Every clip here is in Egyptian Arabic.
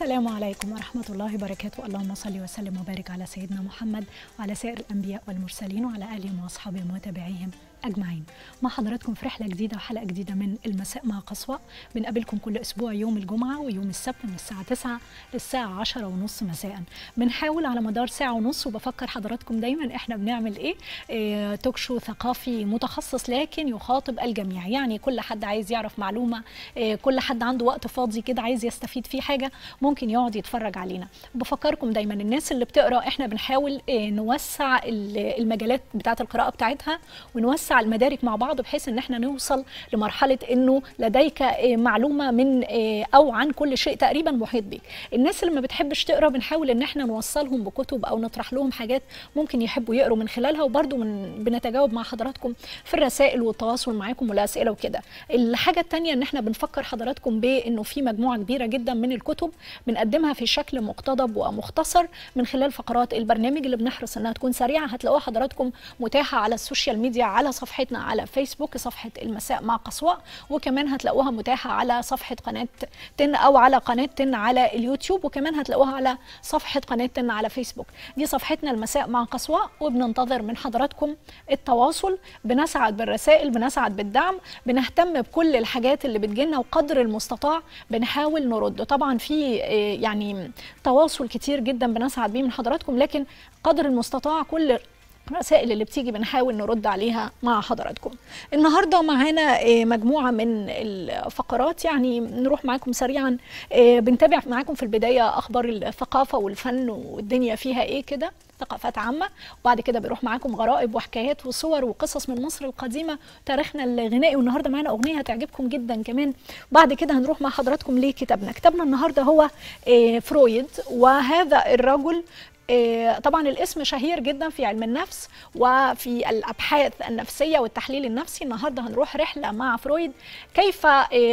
السلام عليكم ورحمة الله وبركاته اللهم صل وسلم وبارك على سيدنا محمد وعلى سائر الأنبياء والمرسلين وعلى آلهم وأصحابهم وتابعيهم أجمعين مع حضراتكم في رحلة جديدة وحلقة جديدة من المساء مع قصوى بنقابلكم كل أسبوع يوم الجمعة ويوم السبت من الساعة 9 للساعة 10 ونص مساء بنحاول على مدار ساعة ونص وبفكر حضراتكم دايما إحنا بنعمل إيه, إيه توك شو ثقافي متخصص لكن يخاطب الجميع يعني كل حد عايز يعرف معلومة إيه كل حد عنده وقت فاضي كده عايز يستفيد فيه حاجة ممكن يقعد يتفرج علينا بفكركم دايما الناس اللي بتقرا احنا بنحاول إيه نوسع المجالات بتاعه القراءه بتاعتها ونوسع المدارك مع بعض بحيث ان احنا نوصل لمرحله انه لديك إيه معلومه من إيه او عن كل شيء تقريبا محيط بك الناس اللي ما بتحبش تقرا بنحاول ان احنا نوصلهم بكتب او نطرح لهم حاجات ممكن يحبوا يقروا من خلالها وبرده من بنتجاوب مع حضراتكم في الرسائل والتواصل معاكم والاسئله وكده الحاجه الثانيه ان احنا بنفكر حضراتكم بانه في مجموعه كبيره جدا من الكتب بنقدمها في شكل مقتضب ومختصر من خلال فقرات البرنامج اللي بنحرص انها تكون سريعه هتلاقوها حضراتكم متاحه على السوشيال ميديا على صفحتنا على فيسبوك صفحه المساء مع قصواء وكمان هتلاقوها متاحه على صفحه قناه تن او على قناه تن على اليوتيوب وكمان هتلاقوها على صفحه قناه تن على فيسبوك دي صفحتنا المساء مع قصواء وبننتظر من حضراتكم التواصل بنسعد بالرسائل بنسعد بالدعم بنهتم بكل الحاجات اللي بتجيلنا وقدر المستطاع بنحاول نرد طبعا في يعني تواصل كتير جدا بنسعد بيه من حضراتكم لكن قدر المستطاع كل الرسائل اللي بتيجي بنحاول نرد عليها مع حضراتكم النهارده معانا مجموعه من الفقرات يعني نروح معاكم سريعا بنتابع معاكم في البدايه اخبار الثقافه والفن والدنيا فيها ايه كده ثقافات عامة وبعد كده بنروح معاكم غرائب وحكايات وصور وقصص من مصر القديمة تاريخنا الغنائي والنهاردة معانا أغنية هتعجبكم جدا كمان بعد كده هنروح مع حضراتكم لكتابنا كتابنا النهاردة هو فرويد وهذا الرجل طبعا الاسم شهير جدا في علم النفس وفي الابحاث النفسيه والتحليل النفسي النهارده هنروح رحله مع فرويد كيف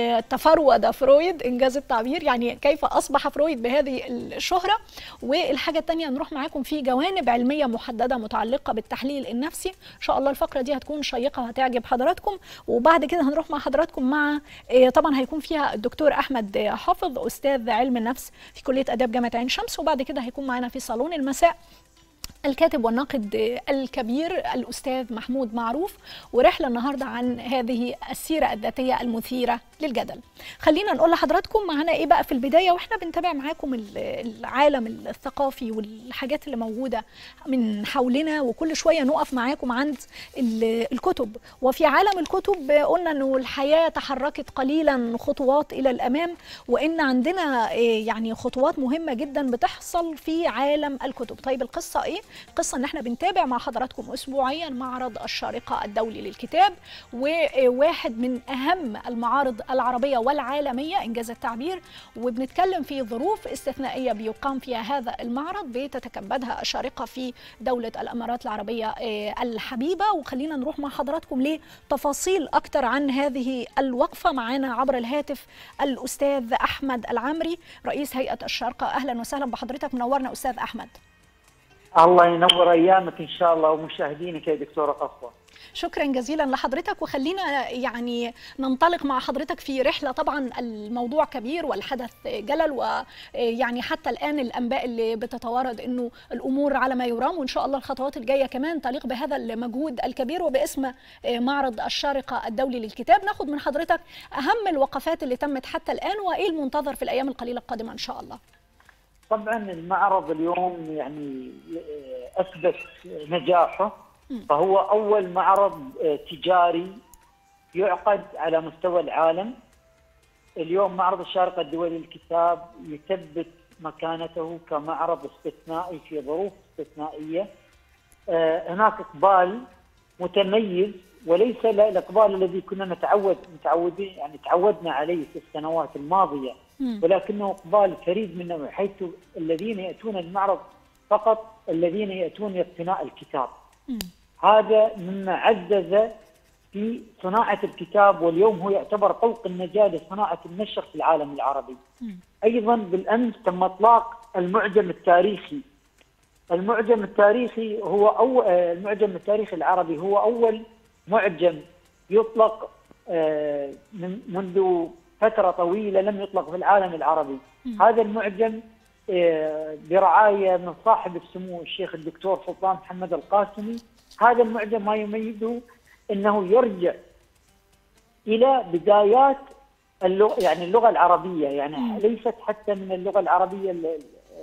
تفرود فرويد انجاز التعبير يعني كيف اصبح فرويد بهذه الشهره والحاجه الثانيه هنروح معاكم في جوانب علميه محدده متعلقه بالتحليل النفسي ان شاء الله الفقره دي هتكون شيقه وهتعجب حضراتكم وبعد كده هنروح مع حضراتكم مع طبعا هيكون فيها الدكتور احمد حافظ استاذ علم النفس في كليه اداب جامعه عين شمس وبعد كده هيكون معانا في صالون المساء الكاتب والناقد الكبير الأستاذ محمود معروف ورحلة النهاردة عن هذه السيرة الذاتية المثيرة للجدل خلينا نقول لحضراتكم معانا إيه بقى في البداية وإحنا بنتابع معاكم العالم الثقافي والحاجات اللي موجودة من حولنا وكل شوية نقف معاكم عند الكتب وفي عالم الكتب قلنا أنه الحياة تحركت قليلا خطوات إلى الأمام وإن عندنا يعني خطوات مهمة جدا بتحصل في عالم الكتب طيب القصة إيه؟ قصة ان احنا بنتابع مع حضراتكم اسبوعيا معرض الشارقة الدولي للكتاب وواحد من اهم المعارض العربية والعالمية انجاز التعبير وبنتكلم في ظروف استثنائية بيقام فيها هذا المعرض بتتكبدها الشارقة في دولة الامارات العربية الحبيبة وخلينا نروح مع حضراتكم لتفاصيل اكتر عن هذه الوقفة معانا عبر الهاتف الاستاذ احمد العمري رئيس هيئة الشارقة اهلا وسهلا بحضرتك منورنا استاذ احمد الله ينور ايامك ان شاء الله ومشاهدينك يا دكتوره قصوى شكرا جزيلا لحضرتك وخلينا يعني ننطلق مع حضرتك في رحله طبعا الموضوع كبير والحدث جلل ويعني حتى الان الانباء اللي بتتوارد انه الامور على ما يرام وان شاء الله الخطوات الجايه كمان تليق بهذا المجهود الكبير وباسم معرض الشارقه الدولي للكتاب ناخد من حضرتك اهم الوقفات اللي تمت حتى الان وايه المنتظر في الايام القليله القادمه ان شاء الله طبعا المعرض اليوم يعني اثبت نجاحه فهو اول معرض تجاري يعقد على مستوى العالم اليوم معرض الشارقه الدولي للكتاب يثبت مكانته كمعرض استثنائي في ظروف استثنائيه هناك اقبال متميز وليس الاقبال الذي كنا نتعود متعودين يعني تعودنا عليه في السنوات الماضيه ولكنه اقبال فريد من نوعه حيث الذين ياتون المعرض فقط الذين ياتون لاقتناء الكتاب. م. هذا مما عزز في صناعه الكتاب واليوم هو يعتبر طوق النجاه لصناعه النشر في العالم العربي. م. ايضا بالامس تم اطلاق المعجم التاريخي. المعجم التاريخي هو أو المعجم التاريخي العربي هو اول معجم يطلق من منذ فتره طويله لم يطلق في العالم العربي هذا المعجم آه، برعايه من صاحب السمو الشيخ الدكتور سلطان محمد القاسمي هذا المعجم ما يميزه انه يرجع الى بدايات اللغه يعني اللغه العربيه يعني مم. ليست حتى من اللغه العربيه ال-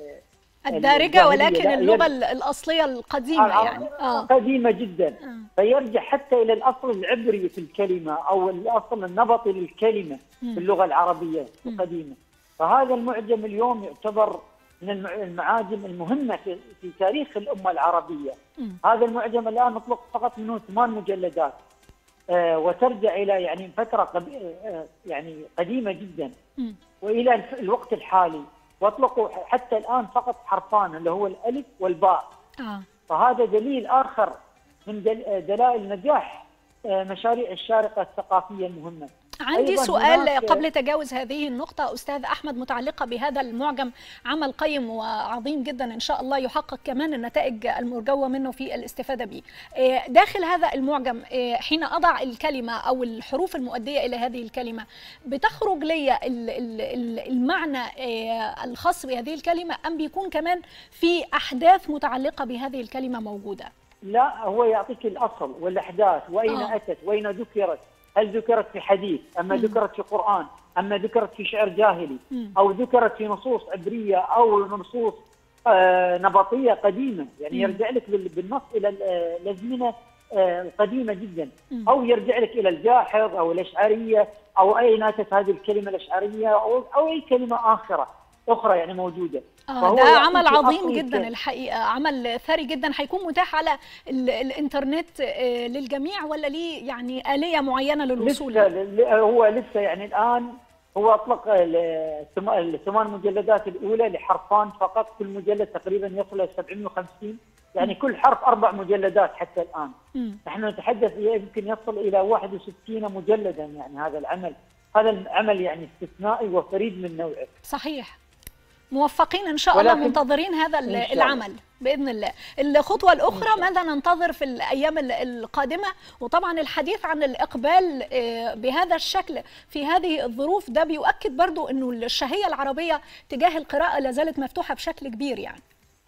الدارجة الجاهلية، ولكن لا، اللغة يرجع- الأصلية القديمة يعني اه قديمه جدا آه. فيرجع حتى الى الاصل العبري في الكلمه او الاصل النبطي للكلمه مم. في اللغه العربيه مم. القديمه فهذا المعجم اليوم يعتبر من المع- المعاجم المهمه في في تاريخ الامه العربيه مم. هذا المعجم الان مطلق فقط منه ثمان مجلدات آه، وترجع الى يعني فتره قب- آه، يعني قديمه جدا مم. والى الف- الوقت الحالي واطلقوا حتى الان فقط حرفان اللي هو الالف والباء اه فهذا دليل اخر من دل- دلائل نجاح آه، مشاريع الشارقه الثقافيه المهمه. عندي أيضاً سؤال هناك- قبل تجاوز هذه النقطة أستاذ أحمد متعلقة بهذا المعجم عمل قيم وعظيم جدا إن شاء الله يحقق كمان النتائج المرجوة منه في الاستفادة به إيه، داخل هذا المعجم إيه، حين أضع الكلمة أو الحروف المؤدية إلى هذه الكلمة بتخرج لي ال- ال- ال- المعنى إيه، الخاص بهذه الكلمة أم بيكون كمان في أحداث متعلقة بهذه الكلمة موجودة لا هو يعطيك الاصل والاحداث واين آه. اتت واين ذكرت هل ذكرت في حديث اما مم. ذكرت في قران اما ذكرت في شعر جاهلي مم. او ذكرت في نصوص عبريه او نصوص آه، نبطيه قديمه يعني مم. يرجع لك بال- بالنص الى ال- آه، الازمنه آه، القديمه جدا مم. او يرجع لك الى الجاحظ او الاشعريه او اين اتت هذه الكلمه الاشعريه او او اي كلمه اخره اخرى يعني موجوده آه فهو ده يعطيك عمل عظيم أصل جدا الك- الحقيقة عمل ثري جدا هيكون متاح على ال الإنترنت آه، للجميع ولا ليه يعني آلية معينة للوصول لسه ل- هو لسه يعني الان هو اطلق ال- الثم- الثمان مجلدات الاولى لحرفان فقط كل مجلد تقريبا يصل الى 750 يعني كل حرف اربع مجلدات حتى الان مم. نحن نتحدث يمكن يصل الى 61 مجلدا يعني هذا العمل هذا العمل يعني استثنائي وفريد من نوعه صحيح موفقين إن شاء الله ولكن- منتظرين هذا ال- إن شاء الله. العمل بإذن الله الخطوة الأخرى شاء الله. ماذا ننتظر في الأيام ال- القادمة وطبعا الحديث عن الإقبال آه، بهذا الشكل في هذه الظروف ده بيؤكد برضو أنه الشهية العربية تجاه القراءة لازالت مفتوحة بشكل كبير يعني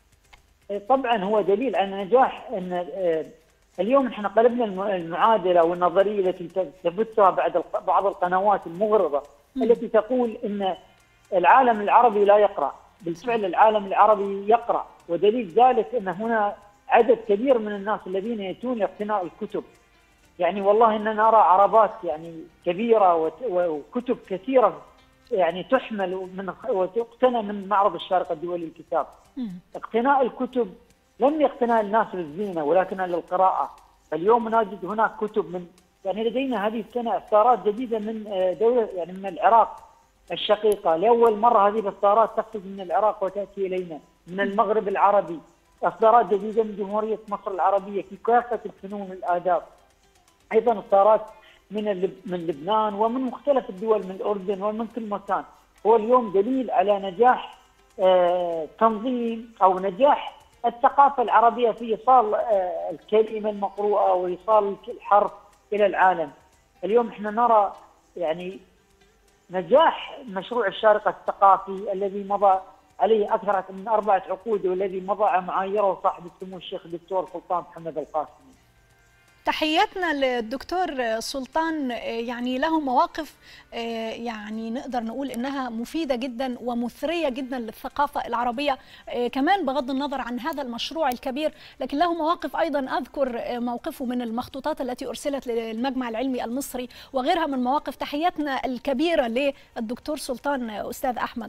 طبعا هو دليل على نجاح ان آه، اليوم احنا قلبنا الم- المعادله والنظريه التي تبثها بعد الق- بعض القنوات المغرضه مم. التي تقول ان العالم العربي لا يقرا، بالفعل العالم العربي يقرا ودليل ذلك ان هنا عدد كبير من الناس الذين ياتون لاقتناء الكتب. يعني والله اننا نرى عربات يعني كبيره وت- وكتب كثيره يعني تحمل من وتقتنى من معرض الشارقه الدولي للكتاب. مم. اقتناء الكتب لم يقتنى الناس للزينه ولكن للقراءه فاليوم نجد هناك كتب من يعني لدينا هذه السنه اصدارات جديده من آه، دوله يعني من العراق الشقيقه لاول مره هذه الاصدارات تخرج من العراق وتاتي الينا من المغرب العربي اصدارات جديده من جمهوريه مصر العربيه في كافه الفنون والاداب ايضا اصدارات من اللب... من لبنان ومن مختلف الدول من الاردن ومن كل مكان هو اليوم دليل على نجاح آه، تنظيم او نجاح الثقافه العربيه في ايصال آه، الكلمه المقروءه وايصال الحرف الى العالم. اليوم احنا نرى يعني نجاح مشروع الشارقه الثقافي الذي مضى عليه اكثر من اربعه عقود والذي مضى معاييره صاحب السمو الشيخ الدكتور سلطان محمد القاسمي. تحياتنا للدكتور سلطان يعني له مواقف يعني نقدر نقول انها مفيده جدا ومثريه جدا للثقافه العربيه كمان بغض النظر عن هذا المشروع الكبير لكن له مواقف ايضا اذكر موقفه من المخطوطات التي ارسلت للمجمع العلمي المصري وغيرها من مواقف تحياتنا الكبيره للدكتور سلطان استاذ احمد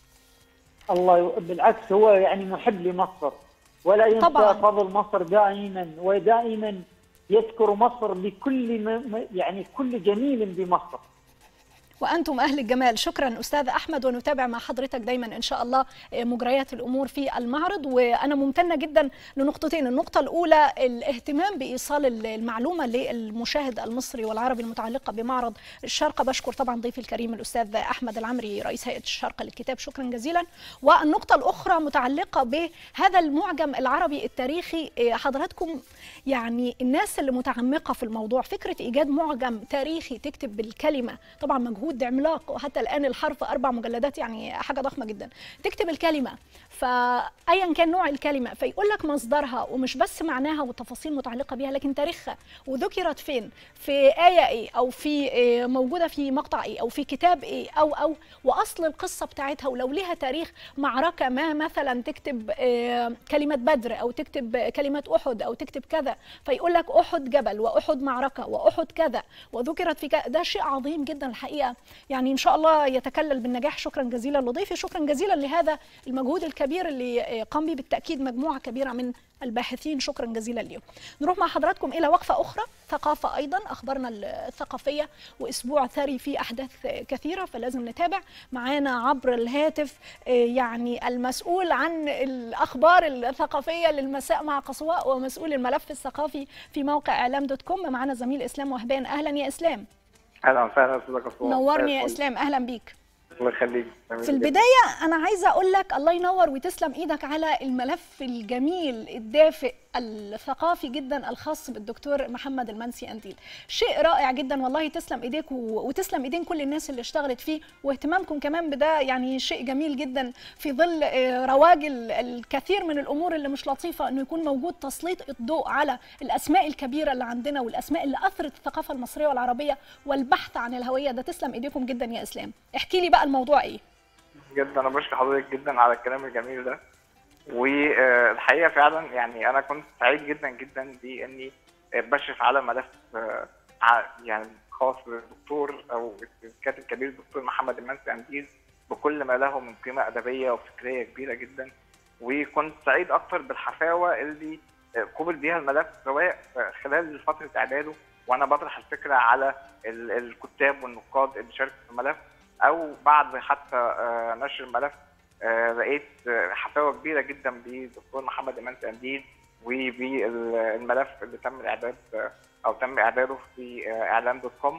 الله بالعكس هو يعني محب لمصر ولا ينسى طبعاً. فضل مصر دائما ودائما يذكر مصر بكل م- يعني كل جميل بمصر وانتم اهل الجمال شكرا استاذ احمد ونتابع مع حضرتك دايما ان شاء الله مجريات الامور في المعرض وانا ممتنه جدا لنقطتين النقطه الاولى الاهتمام بايصال المعلومه للمشاهد المصري والعربي المتعلقه بمعرض الشارقه بشكر طبعا ضيفي الكريم الاستاذ احمد العمري رئيس هيئه الشارقه للكتاب شكرا جزيلا والنقطه الاخرى متعلقه بهذا المعجم العربي التاريخي حضراتكم يعني الناس اللي متعمقه في الموضوع فكره ايجاد معجم تاريخي تكتب بالكلمه طبعا مجهود مجهود عملاق وحتى الان الحرف اربع مجلدات يعني حاجه ضخمه جدا تكتب الكلمه فايا كان نوع الكلمه فيقول لك مصدرها ومش بس معناها وتفاصيل متعلقه بيها لكن تاريخها وذكرت فين في ايه ايه او في إيه موجوده في مقطع ايه او في كتاب ايه او او واصل القصه بتاعتها ولو ليها تاريخ معركه ما مثلا تكتب إيه كلمه بدر او تكتب كلمه احد او تكتب كذا فيقول لك احد جبل واحد معركه واحد كذا وذكرت في كذا ده شيء عظيم جدا الحقيقه يعني ان شاء الله يتكلل بالنجاح شكرا جزيلا لضيفي شكرا جزيلا لهذا المجهود الكبير اللي قام به بالتاكيد مجموعه كبيره من الباحثين شكرا جزيلا لهم نروح مع حضراتكم الى وقفه اخرى ثقافه ايضا اخبارنا الثقافيه واسبوع ثري فيه احداث كثيره فلازم نتابع معانا عبر الهاتف يعني المسؤول عن الاخبار الثقافيه للمساء مع قصواء ومسؤول الملف الثقافي في موقع اعلام دوت كوم معانا زميل اسلام وهبان اهلا يا اسلام اهلا وسهلا استاذ قصواء نورني يا اسلام اهلا بيك الله يخليك في البداية أنا عايزة أقول لك الله ينور وتسلم إيدك على الملف الجميل الدافئ الثقافي جدا الخاص بالدكتور محمد المنسي أنديل شيء رائع جدا والله تسلم إيديك وتسلم إيدين كل الناس اللي اشتغلت فيه واهتمامكم كمان بده يعني شيء جميل جدا في ظل رواج الكثير من الأمور اللي مش لطيفة أنه يكون موجود تسليط الضوء على الأسماء الكبيرة اللي عندنا والأسماء اللي أثرت الثقافة المصرية والعربية والبحث عن الهوية ده تسلم إيديكم جدا يا إسلام احكي لي بقى الموضوع إيه جدا انا بشكر حضرتك جدا على الكلام الجميل ده والحقيقه فعلا يعني انا كنت سعيد جدا جدا باني بشرف على ملف يعني خاص بالدكتور او الكاتب الكبير الدكتور محمد المنسي انديل بكل ما له من قيمه ادبيه وفكريه كبيره جدا وكنت سعيد اكتر بالحفاوه اللي قبل بيها الملف سواء خلال فتره اعداده وانا بطرح الفكره على الكتاب والنقاد اللي شاركوا في الملف او بعد حتى نشر الملف لقيت حفاوه كبيره جدا بالدكتور محمد ايمان تنديد وبالملف اللي تم الاعداد او تم اعداده في اعلام دوت كوم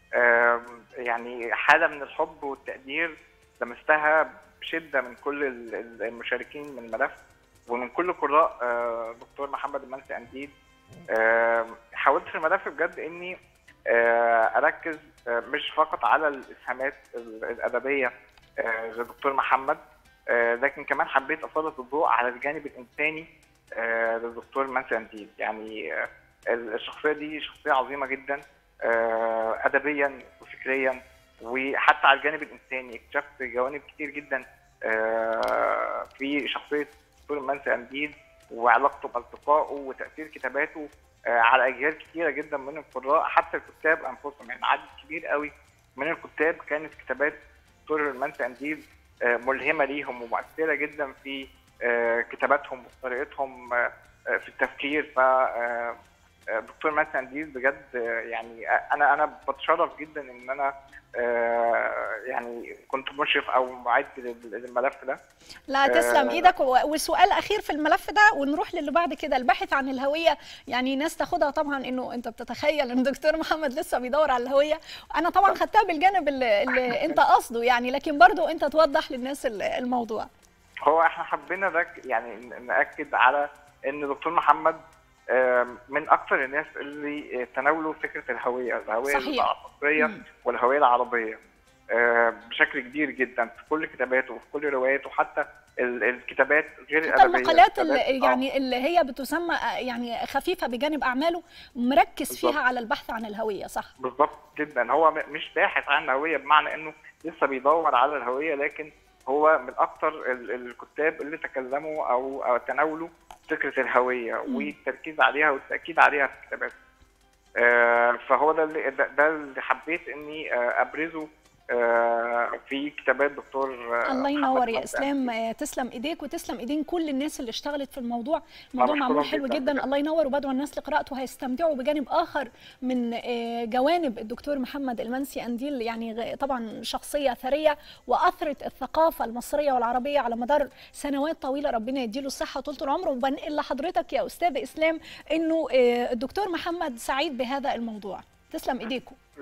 يعني حاله من الحب والتقدير لمستها بشده من كل المشاركين من الملف ومن كل قراء دكتور محمد المنسي انديد حاولت في الملف بجد اني اركز مش فقط على الاسهامات الادبيه للدكتور محمد لكن كمان حبيت اسلط الضوء على الجانب الانساني للدكتور منسي انديل يعني الشخصيه دي شخصيه عظيمه جدا ادبيا وفكريا وحتى على الجانب الانساني اكتشفت جوانب كتير جدا في شخصيه الدكتور منسي انديل وعلاقته باصدقائه وتاثير كتاباته على اجيال كثيره جدا من القراء حتى الكتاب انفسهم يعني عدد كبير قوي من الكتاب كانت كتابات دكتور المنسي انديل ملهمه ليهم ومؤثره جدا في كتاباتهم وطريقتهم في التفكير ف دكتور منسي انديل بجد يعني انا انا بتشرف جدا ان انا يعني كنت مشرف او معد للملف ده لا تسلم ايدك وسؤال اخير في الملف ده ونروح للي بعد كده الباحث عن الهويه يعني ناس تاخدها طبعا انه انت بتتخيل ان دكتور محمد لسه بيدور على الهويه انا طبعا خدتها بالجانب اللي, اللي انت قصده يعني لكن برضو انت توضح للناس الموضوع هو احنا حبينا ده يعني ناكد على ان دكتور محمد من اكثر الناس اللي تناولوا فكره الهويه الهويه المصريه والهويه العربيه بشكل كبير جدا في كل كتاباته وفي كل رواياته حتى الكتابات غير الادبيه المقالات اللي يعني اللي هي بتسمى يعني خفيفه بجانب اعماله مركز بالزبط. فيها على البحث عن الهويه صح بالظبط جدا هو مش باحث عن الهويه بمعنى انه لسه بيدور على الهويه لكن هو من اكثر الكتاب اللي تكلموا او, أو تناولوا فكره الهويه والتركيز عليها والتاكيد عليها في الكتابات. آه فهو ده اللي ده اللي حبيت اني آه ابرزه آه في كتابات دكتور الله ينور يا اسلام تسلم ايديك وتسلم ايدين كل الناس اللي اشتغلت في الموضوع الموضوع معمول حلو جدا, جدا الله ينور وبدعو الناس لقراءته هيستمتعوا بجانب اخر من جوانب الدكتور محمد المنسي انديل يعني طبعا شخصيه ثريه واثرت الثقافه المصريه والعربيه على مدار سنوات طويله ربنا يديله الصحه طول العمر وبنقل لحضرتك يا استاذ اسلام انه الدكتور محمد سعيد بهذا الموضوع تسلم ايديكم بجد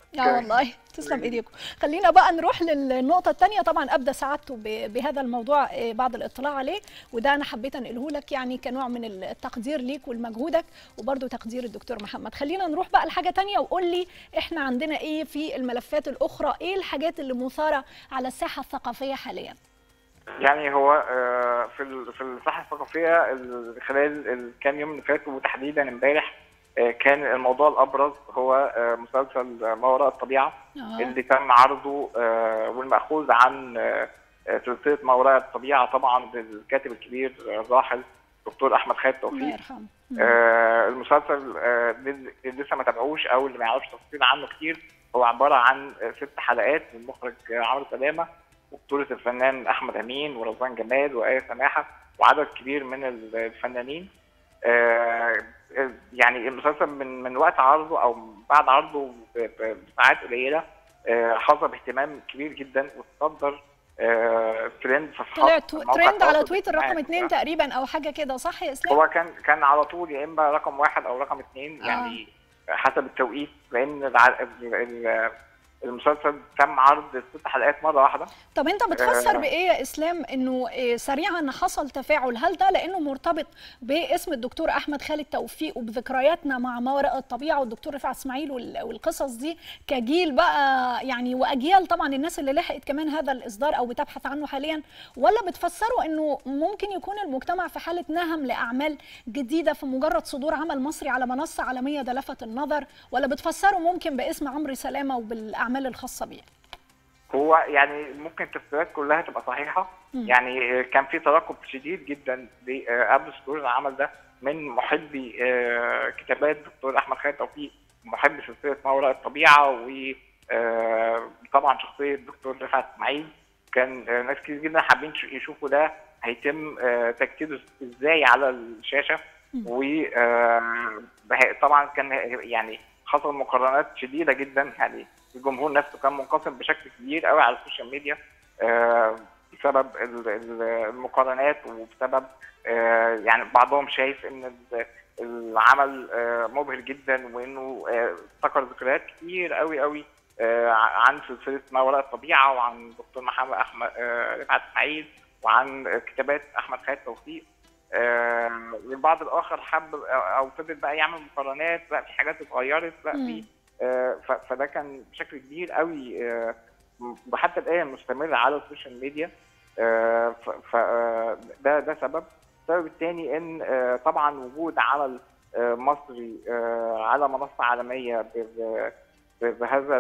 اه والله تسلم ايديكم خلينا بقى نروح للنقطه الثانيه طبعا ابدا سعادته ب- بهذا الموضوع آه، بعد الاطلاع عليه وده انا حبيت انقله لك يعني كنوع من التقدير ليك ولمجهودك وبرده تقدير الدكتور محمد خلينا نروح بقى لحاجه تانية وقول لي احنا عندنا ايه في الملفات الاخرى ايه الحاجات اللي مثاره على الساحه الثقافيه حاليا يعني هو آه، في ال- في الساحه الثقافيه ال- خلال الكام يوم اللي فاتوا وتحديدا امبارح آه، كان الموضوع الابرز هو آه، مسلسل ما وراء الطبيعه اه اللي تم عرضه آه، والمأخوذ عن آه، آه، سلسله ما وراء الطبيعه طبعا للكاتب الكبير آه، الراحل دكتور احمد خالد الله توفيق يرحمه آه، المسلسل آه، اللي اللي لسه ما تابعوش او اللي ما يعرفش تفاصيل عنه كتير هو عباره عن آه، ست حلقات من المخرج آه، عمرو سلامه وبطوله الفنان احمد امين ورضوان جمال وايه سماحه وعدد كبير من الفنانين آه، يعني المسلسل من من وقت عرضه او بعد عرضه ب- ب- بساعات قليله آه، حظى باهتمام كبير جدا وتصدر آه، ترند في طلع صفحات تو- مواقع ترند على التواصل تويتر رقم الاجتماعي. اتنين تقريبا او حاجه كده صح يا اسلام؟ هو كان كان على طول يا اما رقم واحد او رقم اثنين يعني حسب التوقيت لان الع- ال- ال- المسلسل تم عرض الست حلقات مره واحده طب انت بتفسر آه. بايه يا اسلام انه آه، سريعا حصل تفاعل هل ده لانه مرتبط باسم الدكتور احمد خالد توفيق وبذكرياتنا مع ما وراء الطبيعه والدكتور رفعت اسماعيل وال- والقصص دي كجيل بقى يعني واجيال طبعا الناس اللي لحقت كمان هذا الاصدار او بتبحث عنه حاليا ولا بتفسروا انه ممكن يكون المجتمع في حاله نهم لاعمال جديده في مجرد صدور عمل مصري على منصه عالميه ده لفت النظر ولا بتفسروا ممكن باسم عمرو سلامه وبالاعمال الخاصه بيه هو يعني ممكن التفسيرات كلها تبقى صحيحه مم. يعني كان في ترقب شديد جدا ل- آه، قبل صدور العمل ده من محبي آه، كتابات دكتور احمد خالد توفيق محب سلسله ما وراء الطبيعه وطبعا شخصيه الدكتور رفعت اسماعيل كان آه، ناس كتير جدا حابين يش- يشوفوا ده هيتم آه، تجسيده ازاي على الشاشه مم. وطبعا كان يعني حصل مقارنات شديده جدا يعني الجمهور نفسه كان منقسم بشكل كبير قوي على السوشيال ميديا آه، بسبب ال- ال- المقارنات وبسبب آه، يعني بعضهم شايف ان ال- العمل آه، مبهر جدا وانه آه، افتكر ذكريات كتير قوي قوي آه، عن سلسله ما وراء الطبيعه وعن دكتور محمد احمد آه، رفعت اسماعيل وعن كتابات احمد خالد توفيق آه، والبعض الاخر حب او فضل بقى يعمل مقارنات لا في حاجات اتغيرت لا في آه، ف- فده كان بشكل كبير قوي آه، وحتى الان مستمر على السوشيال ميديا آه، ف- ف- آه، ده ده سبب السبب الثاني ان آه، طبعا وجود عمل آه، مصري آه، على منصه عالميه ب- ب- بهذا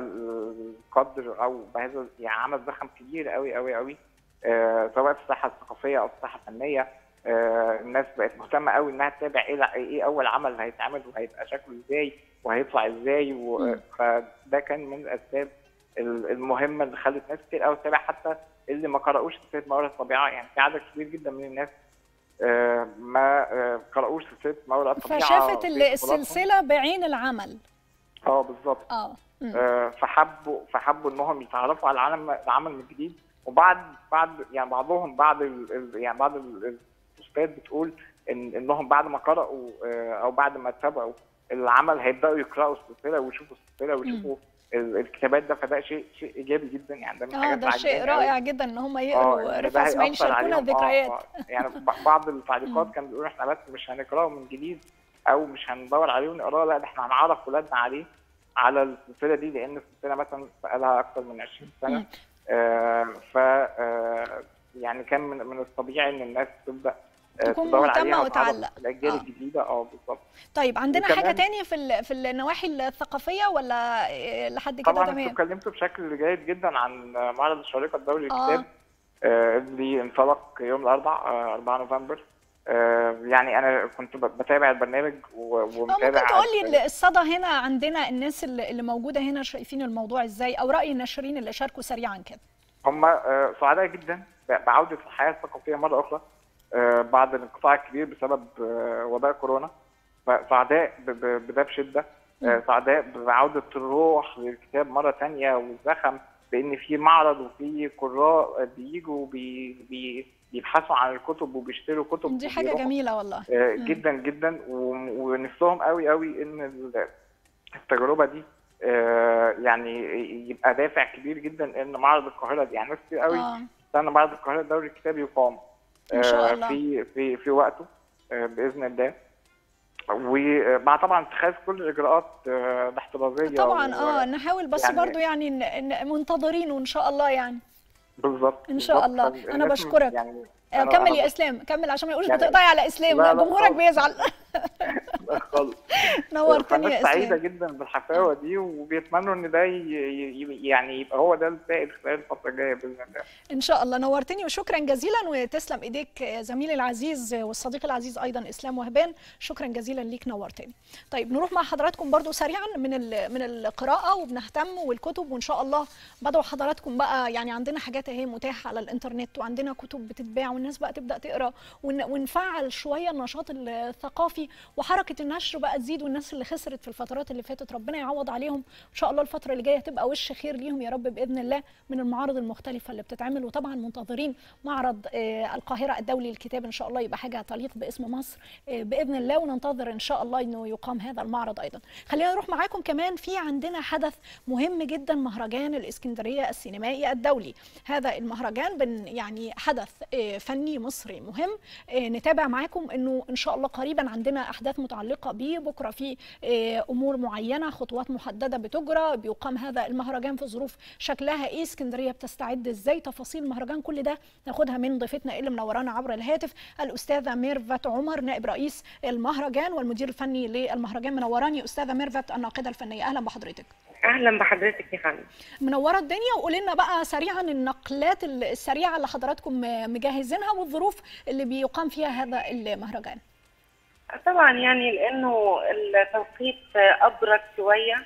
القدر او بهذا يعني عمل ضخم كبير قوي قوي قوي آه، سواء في الساحه الثقافيه او في الساحه الفنيه آه، الناس بقت مهتمه قوي انها تتابع ايه ايه اول عمل هيتعمل وهيبقى شكله ازاي وهيطلع ازاي و- مم. فده كان من الاسباب ال- المهمه اللي خلت ناس كتير قوي تتابع حتى اللي ما قرأوش سلسله ما وراء الطبيعه يعني في عدد كبير جدا من الناس آه، ما آه، قرأوش سلسله ما وراء الطبيعه فشافت في ال- طفولتهم. السلسله بعين العمل اه بالظبط اه مم. آه، فحبوا فحبوا انهم يتعرفوا على العالم العمل من جديد وبعد بعد يعني بعضهم بعد ال- ال- يعني بعض ال- البوستات بتقول ان انهم بعد ما قرأوا آه، او بعد ما تابعوا العمل هيبداوا يقرأوا السلسله ويشوفوا السلسله ويشوفوا ال- الكتابات ده فده شيء شيء ايجابي جدا يعني ده من اه الحاجات ده اللي شيء عجباني أوي. رائع جدا ان هم اه يقروا إن ده رفعت اسماعيل هيأثر شاركونا عليهم. آه، الذكريات آه. يعني ب- بعض التعليقات كانوا بيقولوا احنا بس مش هنقراه من جديد او مش هندور عليه ونقراه لا ده احنا هنعرف ولادنا عليه على السلسله دي لان السلسله مثلا بقالها اكثر من 20 سنه مم. آه ف آه يعني كان من, من الطبيعي ان الناس تبدا آه تكون تدور مهتمة عليها وتعرف وتعلق. الاجيال آه. الجديده اه بالظبط طيب عندنا وكمان- حاجه تانية في ال- في النواحي الثقافيه ولا إيه لحد كده طبعا تمام انتوا اتكلمتوا بشكل جيد جدا عن معرض الشارقه الدولي آه. للكتاب آه، اللي انطلق يوم الاربعاء آه، 4 نوفمبر آه، يعني انا كنت ب- بتابع البرنامج و- اه ممكن ومتابع تقول لي الصدى هنا عندنا الناس اللي اللي موجوده هنا شايفين الموضوع ازاي او راي الناشرين اللي شاركوا سريعا كده هم آه، سعداء جدا ب- بعوده الحياه الثقافيه مره اخرى آه، بعد الانقطاع الكبير بسبب آه، وباء كورونا فسعداء ب- ب- بده بشده آه، سعداء بعوده الروح للكتاب مره ثانيه والزخم بان في معرض وفي قراء بيجوا بي بي بيبحثوا عن الكتب وبيشتروا كتب دي حاجه وبيروحوا جميله والله آه، مم. جدا جدا و- ونفسهم قوي قوي ان ال- التجربه دي آه، يعني يبقى دافع كبير جدا ان معرض القاهره دي يعني ناس كتير قوي اه استنى معرض القاهره الدولي الكتابي يقام إن شاء آه، الله. في في في وقته آه، باذن الله ومع طبعا اتخاذ كل الاجراءات آه، الاحترازيه طبعا و- اه نحاول بس يعني- برضو يعني ن- ن- منتظرين وان شاء الله يعني بالظبط إن شاء بالظبط. الله. فالناس أنا م- بشكرك. يعني آه، أنا- كمل أنا يا اسلام كمل عشان ما يقولش يعني- بتقطعي على اسلام لا، لا جمهورك خالص. بيزعل خالص نورتني فالناس يا سعيده اسلام جدا بالحفاوه دي وبيتمنوا ان ده ي- ي- يعني يبقى هو ده السائد خلال الفتره الجايه باذن الله ان شاء الله نورتني وشكرا جزيلا وتسلم ايديك يا زميلي العزيز والصديق العزيز ايضا اسلام وهبان شكرا جزيلا ليك نورتني طيب نروح مع حضراتكم برضو سريعا من ال- من القراءه وبنهتم والكتب وان شاء الله بدعو حضراتكم بقى يعني عندنا حاجات اهي متاحه على الانترنت وعندنا كتب بتتباع والناس بقى تبدا تقرا ون- ونفعل شويه النشاط الثقافي وحركه النشر بقى تزيد والناس اللي خسرت في الفترات اللي فاتت ربنا يعوض عليهم ان شاء الله الفتره اللي جايه تبقى وش خير ليهم يا رب باذن الله من المعارض المختلفه اللي بتتعمل وطبعا منتظرين معرض آه، القاهره الدولي للكتاب ان شاء الله يبقى حاجه تليق باسم مصر آه، باذن الله وننتظر ان شاء الله انه يقام هذا المعرض ايضا خلينا نروح معاكم كمان في عندنا حدث مهم جدا مهرجان الاسكندريه السينمائي الدولي هذا المهرجان بن يعني حدث آه، فني مصري مهم آه، نتابع معاكم انه ان شاء الله قريبا عندنا احداث متعلقه بيه بكره في آه، امور معينه خطوات محدده بتجرى بيقام هذا المهرجان في ظروف شكلها ايه اسكندريه بتستعد ازاي تفاصيل المهرجان كل ده ناخدها من ضيفتنا اللي منورانا عبر الهاتف الاستاذه ميرفت عمر نائب رئيس المهرجان والمدير الفني للمهرجان منوراني استاذه ميرفت الناقده الفنيه اهلا بحضرتك اهلا بحضرتك يا فندم منوره الدنيا وقولي لنا بقى سريعا النقلات السريعه اللي حضراتكم مجهزينها والظروف اللي بيقام فيها هذا المهرجان طبعا يعني لانه التوقيت ابرد شويه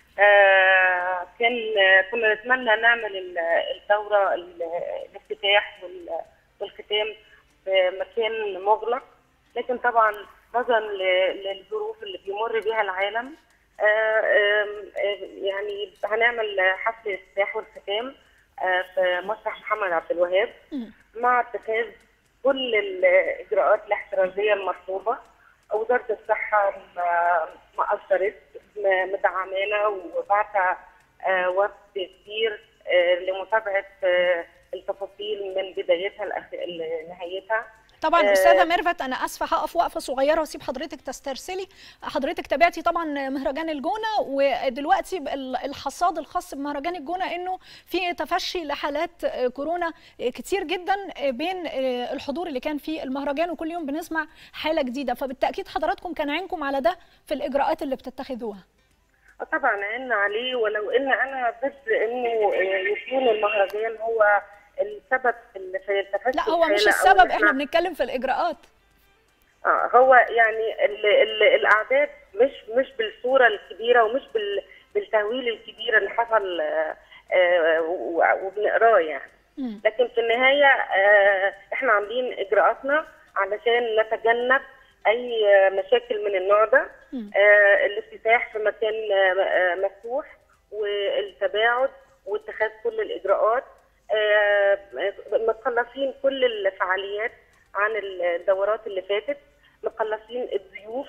آه كان كنا نتمنى نعمل ال- الدوره ال- الافتتاح وال- والختام في مكان مغلق لكن طبعا نظرا ل- للظروف اللي بيمر بها العالم آه، آم، آه، يعني هنعمل حفل الافتتاح والختام آه، في مسرح محمد عبد الوهاب مم. مع اتخاذ كل الاجراءات الاحترازيه المطلوبه وزاره الصحه ما ما قصرت م- مدعمانا وبعت آه، وفد كبير آه، لمتابعه آه، التفاصيل من بدايتها لآخر- لنهايتها طبعا آه، استاذه ميرفت انا اسفه هقف وقفه صغيره واسيب حضرتك تسترسلي حضرتك تابعتي طبعا مهرجان الجونه ودلوقتي ال- الحصاد الخاص بمهرجان الجونه انه في تفشي لحالات آه، كورونا آه، كتير جدا آه، بين آه، الحضور اللي كان في المهرجان وكل يوم بنسمع حاله جديده فبالتاكيد حضراتكم كان عينكم على ده في الاجراءات اللي بتتخذوها آه طبعا عنا عليه ولو ان انا ضد انه آه، يكون المهرجان هو السبب في ال- في تفشي لا هو مش الحالة أو السبب إن احنا بنتكلم في الاجراءات اه هو يعني ال ال الاعداد مش مش بالصوره الكبيره ومش بال بالتهويل الكبير اللي حصل آه، آه، و- وبنقراه يعني مم. لكن في النهايه آه، احنا عاملين اجراءاتنا علشان نتجنب اي آه، مشاكل من النوع ده مم. آه، الافتتاح في مكان آه، آه، مفتوح والتباعد واتخاذ كل الاجراءات آه، مخلصين كل الفعاليات عن الدورات اللي فاتت مخلصين الضيوف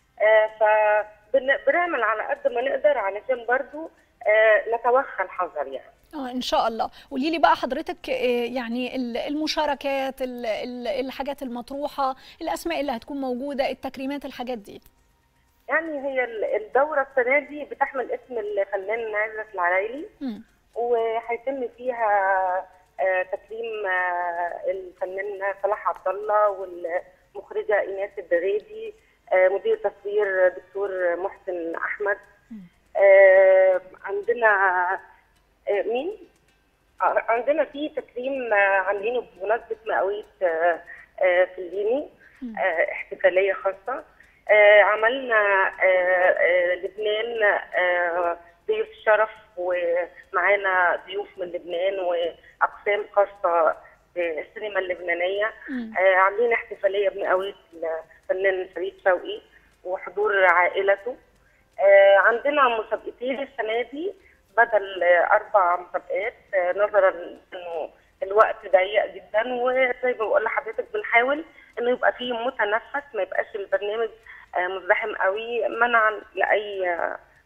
فبنعمل على قد ما نقدر علشان برضو آه، نتوخى الحذر يعني اه ان شاء الله قولي لي بقى حضرتك آه، يعني ال- المشاركات ال- ال- الحاجات المطروحه الاسماء اللي هتكون موجوده التكريمات الحاجات دي يعني هي ال- الدورة السنة دي بتحمل اسم الفنان عزت العلايلي مم. وهيتم فيها آه، تكريم آه، الفنان صلاح عبد الله والمخرجة إيناس الدغيدي آه، مدير تصوير دكتور محسن أحمد آه، عندنا آه، مين؟ آه، عندنا في تكريم آه، عاملينه بمناسبة مئوية آه، آه، فليني آه، احتفالية خاصة آه، عملنا آه، آه، لبنان آه، ضيوف شرف ومعانا ضيوف من لبنان وأقسام خاصة بالسينما اللبنانية مم. آه، عاملين احتفالية بمئوية الفنان فريد شوقي وحضور عائلته آه، عندنا مسابقتين السنة دي بدل آه، أربع مسابقات آه، نظرا إنه الوقت ضيق جدا وزي ما بقول لحضرتك بنحاول إنه يبقى فيه متنفس ما يبقاش البرنامج آه، مزدحم قوي منعا لأي آه،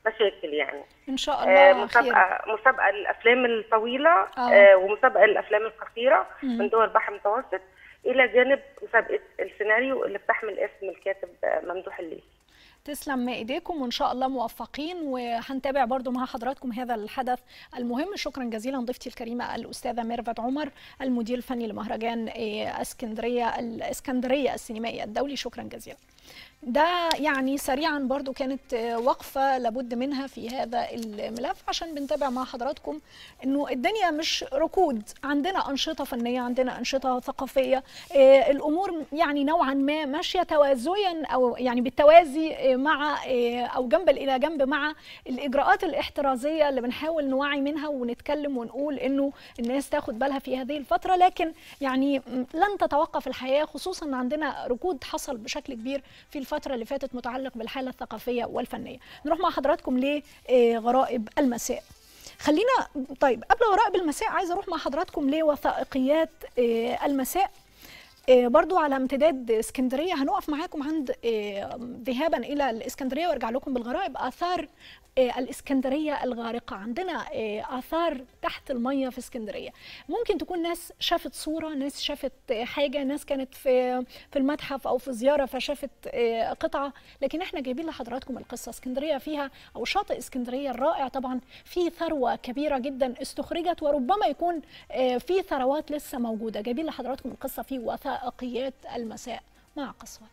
مشاكل يعني ان شاء آه، الله خير مسابقه مسابقه للافلام الطويله آه. آه، ومسابقه للافلام القصيره مم. من دول البحر المتوسط الى جانب مسابقه السيناريو اللي بتحمل اسم الكاتب آه، ممدوح الليثي تسلم ايديكم وان شاء الله موفقين وهنتابع برضو مع حضراتكم هذا الحدث المهم شكرا جزيلا ضيفتي الكريمه الاستاذه ميرفت عمر المدير الفني لمهرجان إيه، اسكندريه الاسكندريه السينمائي الدولي شكرا جزيلا ده يعني سريعا برضو كانت آه، وقفة لابد منها في هذا الملف عشان بنتابع مع حضراتكم انه الدنيا مش ركود عندنا أنشطة فنية عندنا أنشطة ثقافية آه، الأمور يعني نوعا ما ماشية توازيا أو يعني بالتوازي آه، مع آه، أو جنبا إلى جنب مع الإجراءات الاحترازية اللي بنحاول نوعي منها ونتكلم ونقول انه الناس تاخد بالها في هذه الفترة لكن يعني م- لن تتوقف الحياة خصوصا ان عندنا ركود حصل بشكل كبير في الفترة اللي فاتت متعلق بالحالة الثقافية والفنية نروح مع حضراتكم لغرائب المساء خلينا طيب قبل غرائب المساء عايزة اروح مع حضراتكم لوثائقيات آه، المساء آه، برضو على امتداد اسكندريه هنقف معاكم عند آه، ذهابا الى الاسكندريه وارجع لكم بالغرائب اثار آه، الاسكندريه الغارقه عندنا آه، اثار تحت الميه في اسكندريه ممكن تكون ناس شافت صوره ناس شافت آه، حاجه ناس كانت في في المتحف او في زياره فشافت آه، قطعه لكن احنا جايبين لحضراتكم القصه اسكندريه فيها او شاطئ اسكندريه الرائع طبعا فيه ثروه كبيره جدا استخرجت وربما يكون آه، في ثروات لسه موجوده جايبين لحضراتكم القصه في وثائقيات المساء مع قصوى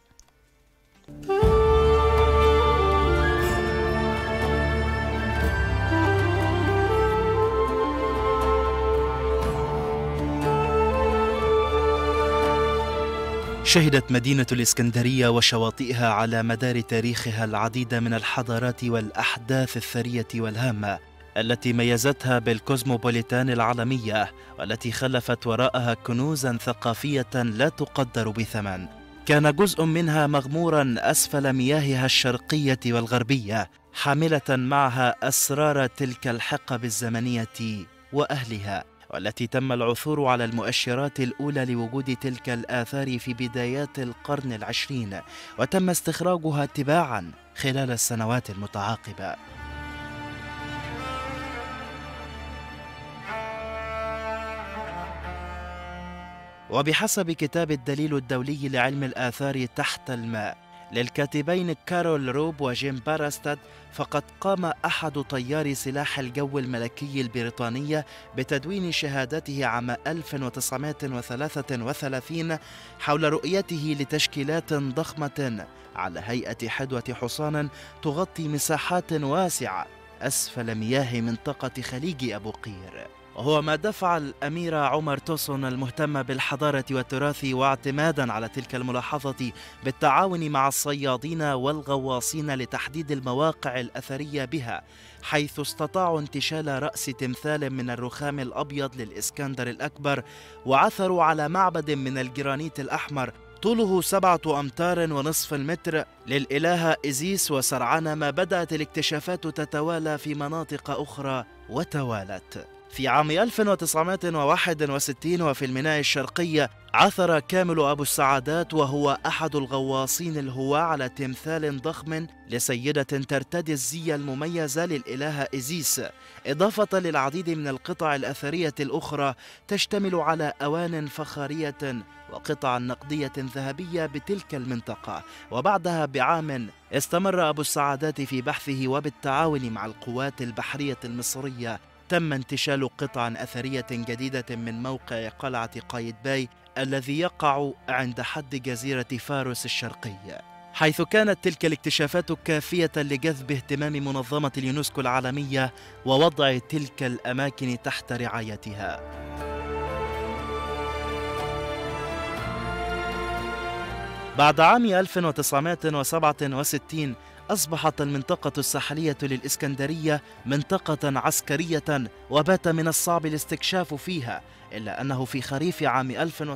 شهدت مدينة الإسكندرية وشواطئها على مدار تاريخها العديد من الحضارات والأحداث الثرية والهامة التي ميزتها بالكوزموبوليتان العالمية والتي خلفت وراءها كنوزا ثقافية لا تقدر بثمن كان جزء منها مغمورا أسفل مياهها الشرقية والغربية حاملة معها أسرار تلك الحقب الزمنية وأهلها والتي تم العثور على المؤشرات الأولى لوجود تلك الآثار في بدايات القرن العشرين وتم استخراجها تباعا خلال السنوات المتعاقبة وبحسب كتاب الدليل الدولي لعلم الآثار تحت الماء للكاتبين كارول روب وجيم باراستاد فقد قام أحد طيار سلاح الجو الملكي البريطانية بتدوين شهادته عام 1933 حول رؤيته لتشكيلات ضخمة على هيئة حدوة حصان تغطي مساحات واسعة أسفل مياه منطقة خليج أبو قير وهو ما دفع الأمير عمر توسون المهتم بالحضارة والتراث واعتمادا على تلك الملاحظة بالتعاون مع الصيادين والغواصين لتحديد المواقع الأثرية بها حيث استطاعوا انتشال رأس تمثال من الرخام الأبيض للإسكندر الأكبر وعثروا على معبد من الجرانيت الأحمر طوله سبعة أمتار ونصف المتر للإلهة إزيس وسرعان ما بدأت الاكتشافات تتوالى في مناطق أخرى وتوالت في عام 1961 وفي الميناء الشرقية عثر كامل أبو السعادات وهو أحد الغواصين الهواة على تمثال ضخم لسيدة ترتدي الزي المميزة للإلهة إزيس إضافة للعديد من القطع الأثرية الأخرى تشتمل على أوان فخارية وقطع نقدية ذهبية بتلك المنطقة وبعدها بعام استمر أبو السعادات في بحثه وبالتعاون مع القوات البحرية المصرية تم انتشال قطع أثرية جديدة من موقع قلعة قايتباي الذي يقع عند حد جزيرة فاروس الشرقية حيث كانت تلك الاكتشافات كافية لجذب اهتمام منظمة اليونسكو العالمية ووضع تلك الأماكن تحت رعايتها بعد عام 1967 أصبحت المنطقة الساحلية للإسكندرية منطقة عسكرية وبات من الصعب الاستكشاف فيها إلا أنه في خريف عام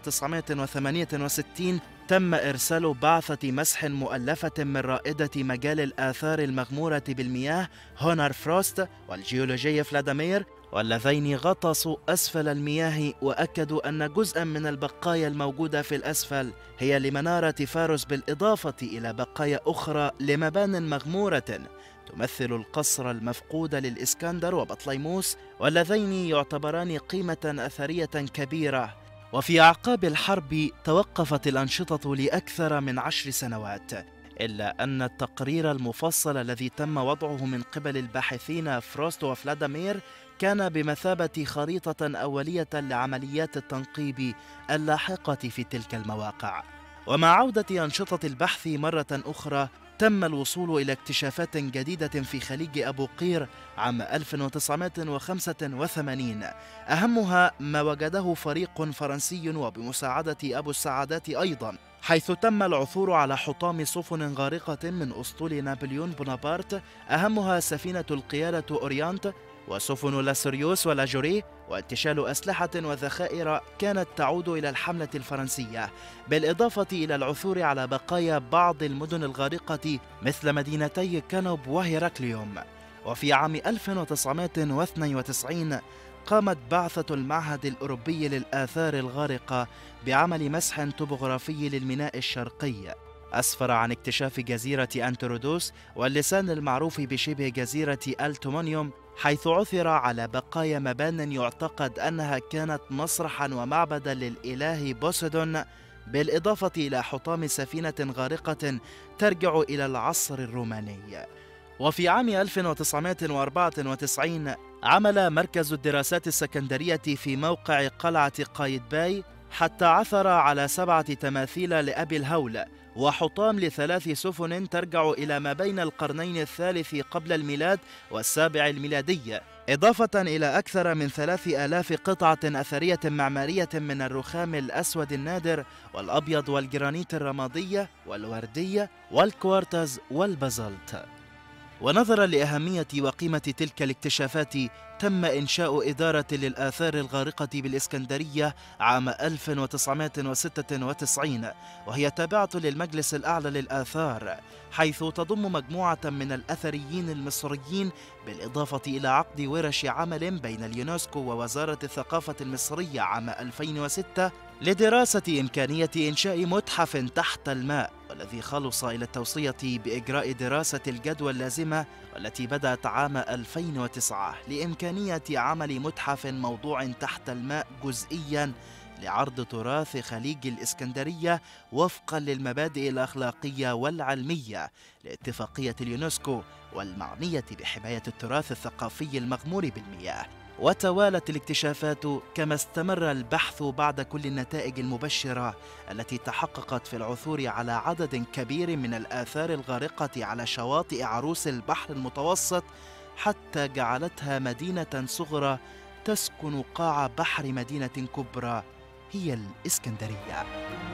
1968 تم إرسال بعثة مسح مؤلفة من رائدة مجال الآثار المغمورة بالمياه هونر فروست والجيولوجي فلاديمير واللذين غطسوا أسفل المياه وأكدوا أن جزءا من البقايا الموجودة في الأسفل هي لمنارة فاروس بالإضافة إلى بقايا أخرى لمبان مغمورة تمثل القصر المفقود للإسكندر وبطليموس واللذين يعتبران قيمة أثرية كبيرة وفي أعقاب الحرب توقفت الأنشطة لأكثر من عشر سنوات إلا أن التقرير المفصل الذي تم وضعه من قبل الباحثين فروست وفلاديمير كان بمثابة خريطة أولية لعمليات التنقيب اللاحقة في تلك المواقع ومع عودة أنشطة البحث مرة أخرى تم الوصول إلى اكتشافات جديدة في خليج أبو قير عام 1985 أهمها ما وجده فريق فرنسي وبمساعدة أبو السعادات أيضا حيث تم العثور على حطام سفن غارقة من أسطول نابليون بونابرت أهمها سفينة القيادة أوريانت وسفن لاسريوس ولاجوري وانتشال أسلحة وذخائر كانت تعود إلى الحملة الفرنسية بالإضافة إلى العثور على بقايا بعض المدن الغارقة مثل مدينتي كانوب وهيراكليوم وفي عام 1992 قامت بعثة المعهد الأوروبي للآثار الغارقة بعمل مسح توبوغرافي للميناء الشرقي أسفر عن اكتشاف جزيرة أنترودوس واللسان المعروف بشبه جزيرة التومونيوم حيث عثر على بقايا مبان يعتقد أنها كانت مسرحا ومعبدا للإله بوسيدون بالإضافة إلى حطام سفينة غارقة ترجع إلى العصر الروماني وفي عام 1994 عمل مركز الدراسات السكندرية في موقع قلعة قايتباي حتى عثر على سبعة تماثيل لأبي الهول وحطام لثلاث سفن ترجع إلى ما بين القرنين الثالث قبل الميلاد والسابع الميلادي إضافة إلى أكثر من ثلاث آلاف قطعة أثرية معمارية من الرخام الأسود النادر والأبيض والجرانيت الرمادية والوردية والكوارتز والبازلت ونظرا لأهمية وقيمة تلك الاكتشافات تم إنشاء إدارة للآثار الغارقة بالإسكندرية عام 1996 وهي تابعة للمجلس الأعلى للآثار حيث تضم مجموعة من الأثريين المصريين بالإضافة إلى عقد ورش عمل بين اليونسكو ووزارة الثقافة المصرية عام 2006 لدراسة إمكانية إنشاء متحف تحت الماء والذي خلص إلى التوصية بإجراء دراسة الجدوى اللازمة والتي بدأت عام 2009 لإمكانية عمل متحف موضوع تحت الماء جزئياً لعرض تراث خليج الإسكندرية وفقا للمبادئ الأخلاقية والعلمية لاتفاقية اليونسكو والمعنية بحماية التراث الثقافي المغمور بالمياه وتوالت الاكتشافات كما استمر البحث بعد كل النتائج المبشرة التي تحققت في العثور على عدد كبير من الآثار الغارقة على شواطئ عروس البحر المتوسط حتى جعلتها مدينة صغرى تسكن قاع بحر مدينة كبرى هي الإسكندرية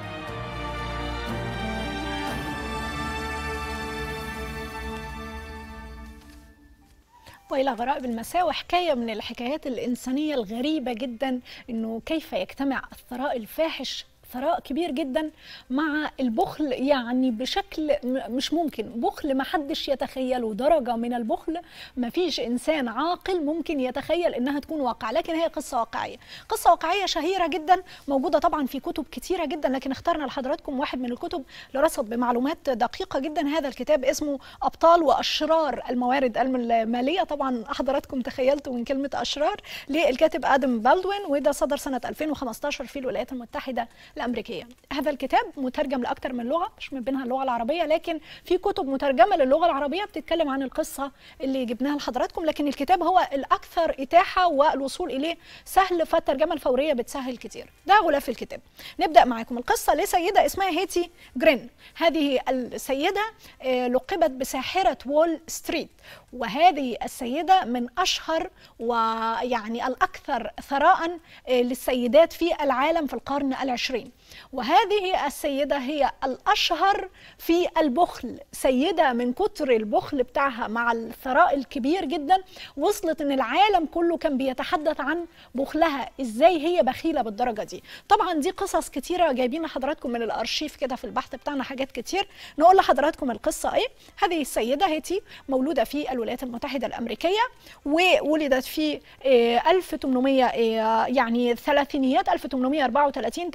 والى غرائب المساء وحكايه من الحكايات الانسانيه الغريبه جدا انه كيف يجتمع الثراء الفاحش ثراء كبير جدا مع البخل يعني بشكل مش ممكن بخل ما حدش يتخيله درجة من البخل ما فيش إنسان عاقل ممكن يتخيل إنها تكون واقع لكن هي قصة واقعية قصة واقعية شهيرة جدا موجودة طبعا في كتب كتيرة جدا لكن اخترنا لحضراتكم واحد من الكتب لرصد بمعلومات دقيقة جدا هذا الكتاب اسمه أبطال وأشرار الموارد المالية طبعا حضراتكم تخيلتوا من كلمة أشرار للكاتب آدم بالدوين وده صدر سنة 2015 في الولايات المتحدة الامريكيه هذا الكتاب مترجم لاكثر من لغه مش من بينها اللغه العربيه لكن في كتب مترجمه للغه العربيه بتتكلم عن القصه اللي جبناها لحضراتكم لكن الكتاب هو الاكثر اتاحه والوصول اليه سهل فالترجمه الفوريه بتسهل كتير ده غلاف الكتاب نبدا معاكم القصه لسيده اسمها هيتي جرين هذه السيده لقبت بساحره وول ستريت وهذه السيده من اشهر ويعني الاكثر ثراء للسيدات في العالم في القرن العشرين وهذه السيدة هي الأشهر في البخل سيدة من كتر البخل بتاعها مع الثراء الكبير جدا وصلت ان العالم كله كان بيتحدث عن بخلها ازاي هي بخيلة بالدرجة دي طبعا دي قصص كتيرة جايبين لحضراتكم من الارشيف كده في البحث بتاعنا حاجات كتير نقول لحضراتكم القصة ايه هذه السيدة هيتي مولودة في الولايات المتحدة الأمريكية وولدت في 1800 يعني ثلاثينيات 1834 تاريخ بال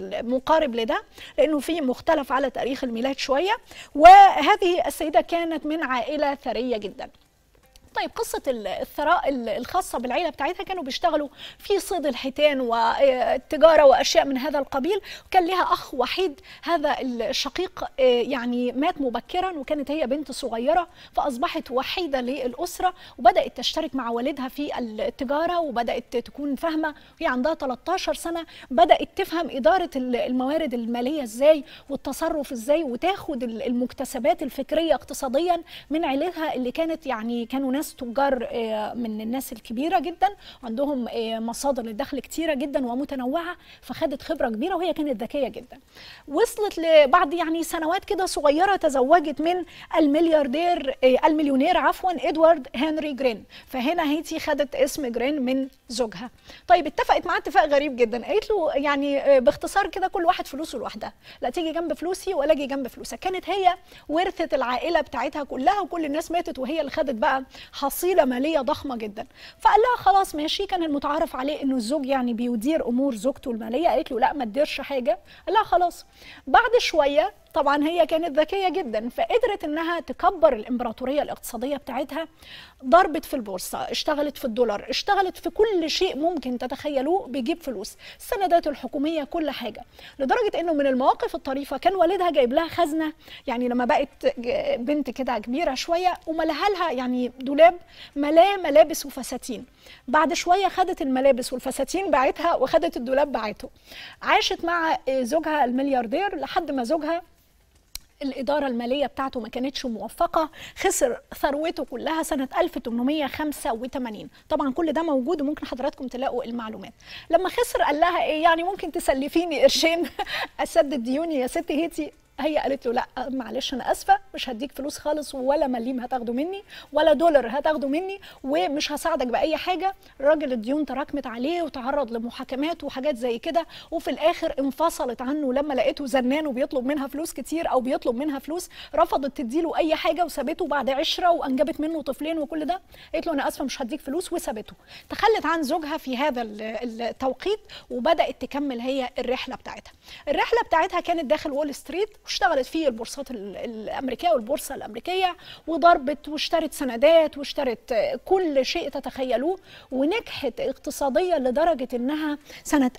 المقارب لده لانه في مختلف على تاريخ الميلاد شويه وهذه السيده كانت من عائله ثريه جدا طيب قصة الثراء الخاصة بالعيلة بتاعتها كانوا بيشتغلوا في صيد الحيتان والتجارة وأشياء من هذا القبيل وكان لها أخ وحيد هذا الشقيق يعني مات مبكرا وكانت هي بنت صغيرة فأصبحت وحيدة للأسرة وبدأت تشترك مع والدها في التجارة وبدأت تكون فاهمة وهي عندها 13 سنة بدأت تفهم إدارة الموارد المالية إزاي والتصرف إزاي وتاخد المكتسبات الفكرية اقتصاديا من عيلتها اللي كانت يعني كانوا ناس تجار من الناس الكبيرة جدا وعندهم مصادر للدخل كتيرة جدا ومتنوعة فخدت خبرة كبيرة وهي كانت ذكية جدا وصلت لبعد يعني سنوات كده صغيرة تزوجت من الملياردير المليونير عفوا ادوارد هنري جرين فهنا هيتي خدت اسم جرين من زوجها طيب اتفقت معاه اتفاق غريب جدا قالت له يعني باختصار كده كل واحد فلوسه لوحدها لا تيجي جنب فلوسي ولا اجي جنب فلوسك كانت هي ورثت العائله بتاعتها كلها وكل الناس ماتت وهي اللي خدت بقى حصيله ماليه ضخمه جدا فقال لها خلاص ماشي كان المتعارف عليه انه الزوج يعني بيدير امور زوجته الماليه قالت له لا ما تديرش حاجه قال لها خلاص بعد شويه طبعا هي كانت ذكيه جدا فقدرت انها تكبر الامبراطوريه الاقتصاديه بتاعتها ضربت في البورصه اشتغلت في الدولار اشتغلت في كل شيء ممكن تتخيلوه بيجيب فلوس السندات الحكوميه كل حاجه لدرجه انه من المواقف الطريفه كان والدها جايب لها خزنه يعني لما بقت بنت كده كبيره شويه وملاها لها يعني دولاب ملاه ملابس وفساتين بعد شويه خدت الملابس والفساتين باعتها وخدت الدولاب باعته عاشت مع زوجها الملياردير لحد ما زوجها الإدارة المالية بتاعته ما كانتش موفقة خسر ثروته كلها سنة 1885 طبعا كل ده موجود وممكن حضراتكم تلاقوا المعلومات لما خسر قال لها إيه يعني ممكن تسلفيني قرشين أسدد ديوني يا ست هيتي هي قالت له لا معلش انا اسفه مش هديك فلوس خالص ولا مليم هتاخده مني ولا دولار هتاخده مني ومش هساعدك باي حاجه الراجل الديون تراكمت عليه وتعرض لمحاكمات وحاجات زي كده وفي الاخر انفصلت عنه لما لقيته زنان وبيطلب منها فلوس كتير او بيطلب منها فلوس رفضت تديله اي حاجه وسابته بعد عشره وانجبت منه طفلين وكل ده قالت له انا اسفه مش هديك فلوس وسابته تخلت عن زوجها في هذا التوقيت وبدات تكمل هي الرحله بتاعتها الرحله بتاعتها كانت داخل وول ستريت واشتغلت في البورصات الامريكيه والبورصه الامريكيه وضربت واشترت سندات واشترت كل شيء تتخيلوه ونجحت اقتصاديا لدرجه انها سنه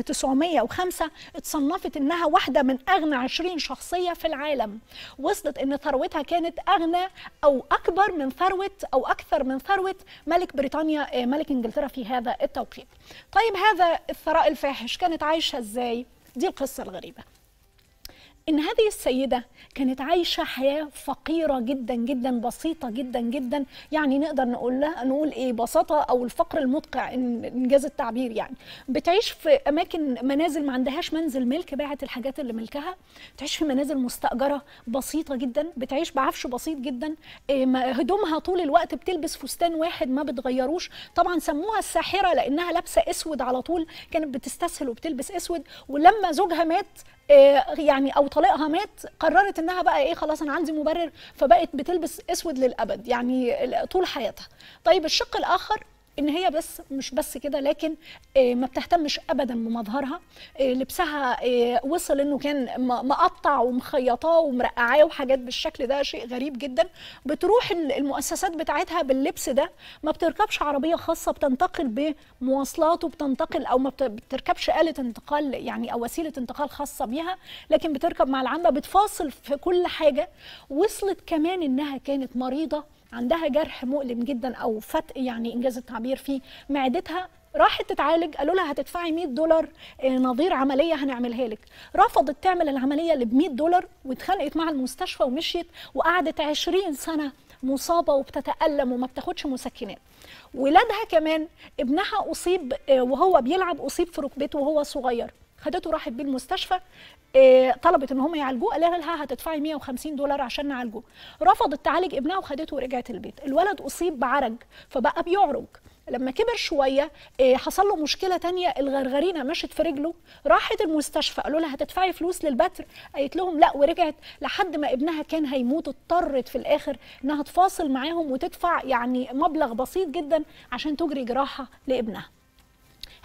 1905 اتصنفت انها واحده من اغنى 20 شخصيه في العالم وصلت ان ثروتها كانت اغنى او اكبر من ثروه او اكثر من ثروه ملك بريطانيا ملك انجلترا في هذا التوقيت طيب هذا الثراء الفاحش كانت عايشه ازاي دي القصه الغريبه ان هذه السيده كانت عايشه حياه فقيره جدا جدا بسيطه جدا جدا يعني نقدر نقول لها نقول ايه بساطه او الفقر المدقع ان انجاز التعبير يعني بتعيش في اماكن منازل ما عندهاش منزل ملك باعت الحاجات اللي ملكها بتعيش في منازل مستاجره بسيطه جدا بتعيش بعفش بسيط جدا هدومها طول الوقت بتلبس فستان واحد ما بتغيروش طبعا سموها الساحره لانها لابسه اسود على طول كانت بتستسهل وبتلبس اسود ولما زوجها مات يعني او طليقها مات قررت انها بقى ايه خلاص انا عندي مبرر فبقت بتلبس اسود للابد يعني طول حياتها طيب الشق الاخر ان هي بس مش بس كده لكن ما بتهتمش ابدا بمظهرها لبسها وصل انه كان مقطع ومخيطاه ومرقعاه وحاجات بالشكل ده شيء غريب جدا بتروح المؤسسات بتاعتها باللبس ده ما بتركبش عربيه خاصه بتنتقل بمواصلات وبتنتقل او ما بتركبش آلة انتقال يعني او وسيله انتقال خاصه بيها لكن بتركب مع العامه بتفاصل في كل حاجه وصلت كمان انها كانت مريضه عندها جرح مؤلم جدا او فتق يعني انجاز التعبير في معدتها راحت تتعالج قالوا لها هتدفعي 100 دولار نظير عمليه هنعملها لك رفضت تعمل العمليه اللي ب 100 دولار واتخانقت مع المستشفى ومشيت وقعدت 20 سنه مصابه وبتتالم وما بتاخدش مسكنات ولادها كمان ابنها اصيب وهو بيلعب اصيب في ركبته وهو صغير خدته راحت بيه المستشفى طلبت ان هم يعالجوه قال لها هتدفعي 150 دولار عشان نعالجه رفضت تعالج ابنها وخدته ورجعت البيت الولد اصيب بعرج فبقى بيعرج لما كبر شويه حصل له مشكله تانية الغرغرينه مشت في رجله راحت المستشفى قالوا لها هتدفعي فلوس للبتر قالت لهم لا ورجعت لحد ما ابنها كان هيموت اضطرت في الاخر انها تفاصل معاهم وتدفع يعني مبلغ بسيط جدا عشان تجري جراحه لابنها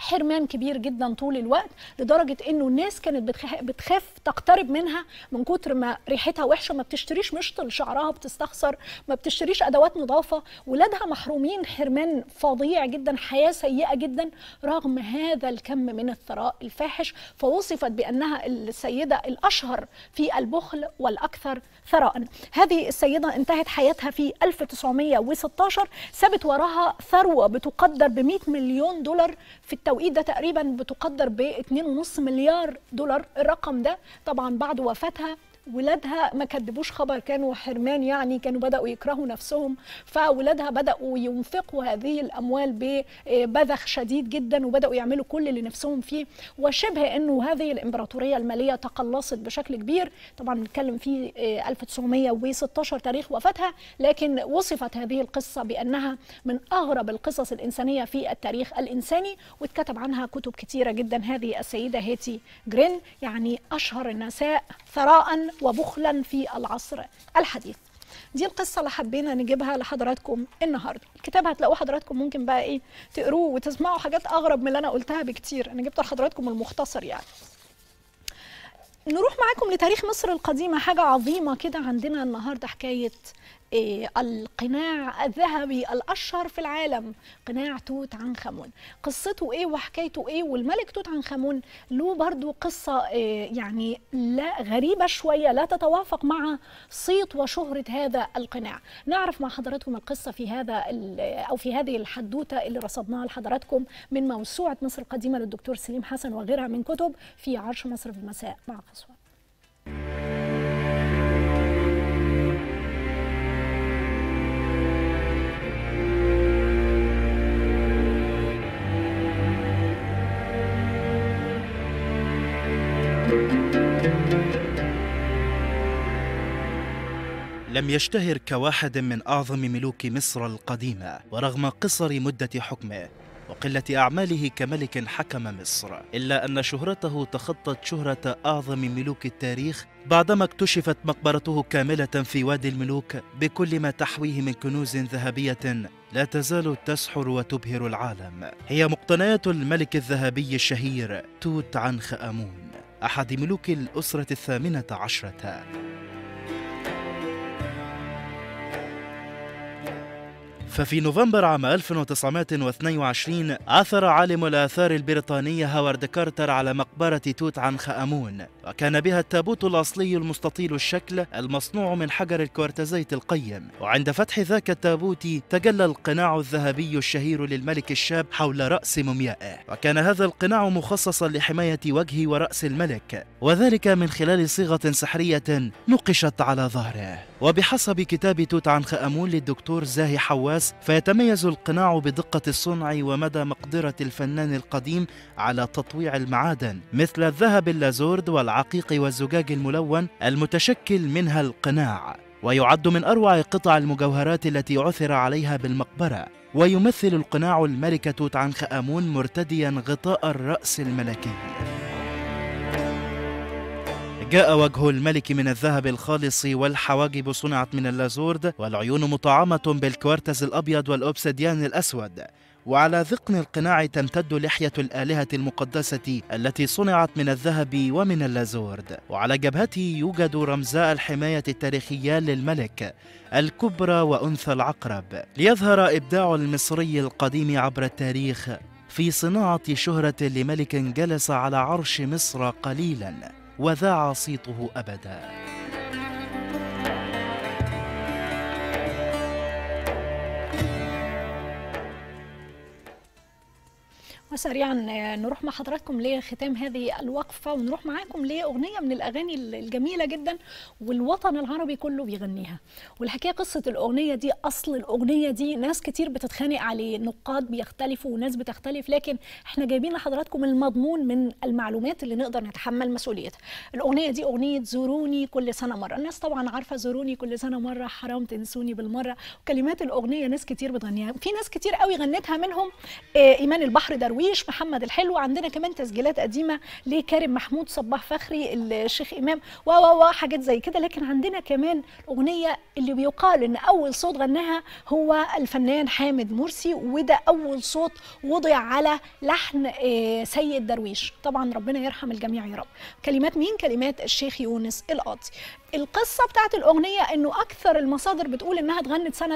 حرمان كبير جدا طول الوقت لدرجه انه الناس كانت بتخ- بتخاف تقترب منها من كتر ما ريحتها وحشه ما بتشتريش مشط لشعرها بتستخسر ما بتشتريش ادوات نظافه ولادها محرومين حرمان فظيع جدا حياه سيئه جدا رغم هذا الكم من الثراء الفاحش فوصفت بانها السيده الاشهر في البخل والاكثر ثراء هذه السيده انتهت حياتها في 1916 سابت وراها ثروه بتقدر ب 100 مليون دولار في التوقيت ده تقريبا بتقدر ب 2.5 مليار دولار الرقم ده طبعا بعد وفاتها ولادها ما كدبوش خبر كانوا حرمان يعني كانوا بدأوا يكرهوا نفسهم فولادها بدأوا ينفقوا هذه الأموال ببذخ شديد جدا وبدأوا يعملوا كل اللي نفسهم فيه وشبه أنه هذه الإمبراطورية المالية تقلصت بشكل كبير طبعا بنتكلم في 1916 تاريخ وفاتها لكن وصفت هذه القصة بأنها من أغرب القصص الإنسانية في التاريخ الإنساني واتكتب عنها كتب كتيرة جدا هذه السيدة هيتي جرين يعني أشهر النساء ثراء وبخلا في العصر الحديث دي القصه اللي حبينا نجيبها لحضراتكم النهارده الكتاب هتلاقوه حضراتكم ممكن بقى ايه تقروه وتسمعوا حاجات اغرب من اللي انا قلتها بكتير انا جبت لحضراتكم المختصر يعني نروح معاكم لتاريخ مصر القديمه حاجه عظيمه كده عندنا النهارده حكايه إيه القناع الذهبي الاشهر في العالم قناع توت عنخ امون قصته ايه وحكايته ايه والملك توت عنخ امون له برضو قصه إيه يعني لا غريبه شويه لا تتوافق مع صيت وشهره هذا القناع نعرف مع حضراتكم القصه في هذا او في هذه الحدوته اللي رصدناها لحضراتكم من موسوعه مصر القديمه للدكتور سليم حسن وغيرها من كتب في عرش مصر في المساء مع قصوى لم يشتهر كواحد من أعظم ملوك مصر القديمة ورغم قصر مدة حكمه وقلة أعماله كملك حكم مصر إلا أن شهرته تخطت شهرة أعظم ملوك التاريخ بعدما اكتشفت مقبرته كاملة في وادي الملوك بكل ما تحويه من كنوز ذهبية لا تزال تسحر وتبهر العالم هي مقتنيات الملك الذهبي الشهير توت عنخ آمون أحد ملوك الأسرة الثامنة عشرة ففي نوفمبر عام 1922 عثر عالم الآثار البريطاني هوارد كارتر على مقبرة توت عنخ آمون وكان بها التابوت الأصلي المستطيل الشكل المصنوع من حجر الكوارتزيت القيم وعند فتح ذاك التابوت تجلى القناع الذهبي الشهير للملك الشاب حول رأس موميائه وكان هذا القناع مخصصا لحماية وجه ورأس الملك وذلك من خلال صيغة سحرية نقشت على ظهره وبحسب كتاب توت عنخ آمون للدكتور زاهي حواس فيتميز القناع بدقة الصنع ومدى مقدرة الفنان القديم على تطويع المعادن مثل الذهب اللازورد والعقيق والزجاج الملون المتشكل منها القناع ويعد من أروع قطع المجوهرات التي عثر عليها بالمقبرة ويمثل القناع الملك توت عنخ آمون مرتديا غطاء الرأس الملكي جاء وجه الملك من الذهب الخالص والحواجب صنعت من اللازورد والعيون مطعمة بالكوارتز الأبيض والأوبسيديان الأسود وعلى ذقن القناع تمتد لحية الآلهة المقدسة التي صنعت من الذهب ومن اللازورد وعلى جبهته يوجد رمزاء الحماية التاريخيان للملك الكبرى وأنثى العقرب ليظهر إبداع المصري القديم عبر التاريخ في صناعة شهرة لملك جلس على عرش مصر قليلاً وذاع صيته ابدا وسريعا نروح مع حضراتكم لختام هذه الوقفه ونروح معاكم لاغنيه من الاغاني الجميله جدا والوطن العربي كله بيغنيها والحكايه قصه الاغنيه دي اصل الاغنيه دي ناس كتير بتتخانق عليه نقاد بيختلفوا وناس بتختلف لكن احنا جايبين لحضراتكم المضمون من المعلومات اللي نقدر نتحمل مسؤوليتها الاغنيه دي اغنيه زوروني كل سنه مره الناس طبعا عارفه زوروني كل سنه مره حرام تنسوني بالمره وكلمات الاغنيه ناس كتير بتغنيها في ناس كتير قوي غنتها منهم ايمان البحر درويش درويش محمد الحلو عندنا كمان تسجيلات قديمه لكريم محمود صباح فخري الشيخ امام و و و حاجات زي كده لكن عندنا كمان اغنيه اللي بيقال ان اول صوت غناها هو الفنان حامد مرسي وده اول صوت وضع على لحن آه، سيد درويش طبعا ربنا يرحم الجميع يا رب كلمات مين كلمات الشيخ يونس القاضي القصة بتاعت الأغنية إنه أكثر المصادر بتقول إنها اتغنت سنة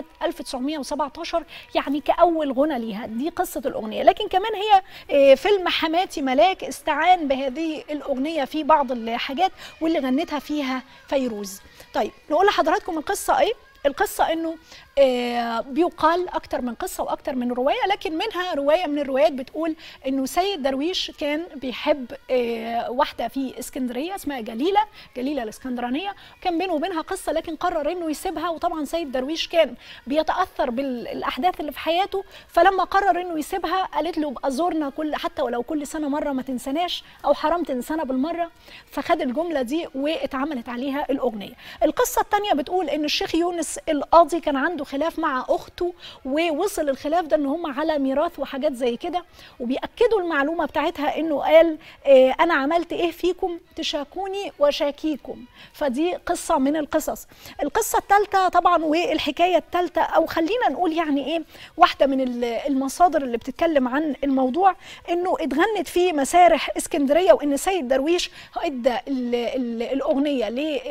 1917 يعني كأول غنى ليها دي قصة الأغنية لكن كمان هي آه، فيلم حماتي ملاك استعان بهذه الأغنية في بعض الحاجات واللي غنتها فيها فيروز طيب نقول لحضراتكم القصة إيه القصة انه آه، بيقال اكتر من قصة واكتر من رواية لكن منها رواية من الروايات بتقول انه سيد درويش كان بيحب آه، واحدة في اسكندرية اسمها جليلة جليلة الاسكندرانية كان بينه وبينها قصة لكن قرر انه يسيبها وطبعا سيد درويش كان بيتأثر بالاحداث اللي في حياته فلما قرر انه يسيبها قالت له ابقى زورنا كل حتى ولو كل سنة مرة ما تنسناش او حرام تنسانا بالمرة فخد الجملة دي واتعملت عليها الاغنية القصة الثانية بتقول ان الشيخ يونس القاضي كان عنده خلاف مع اخته ووصل الخلاف ده ان هم على ميراث وحاجات زي كده وبياكدوا المعلومه بتاعتها انه قال آه انا عملت ايه فيكم تشاكوني وشاكيكم فدي قصه من القصص القصه الثالثه طبعا والحكايه الثالثه او خلينا نقول يعني ايه واحده من ال- المصادر اللي بتتكلم عن الموضوع انه اتغنت في مسارح اسكندريه وان سيد درويش ادى ال- ال- الاغنيه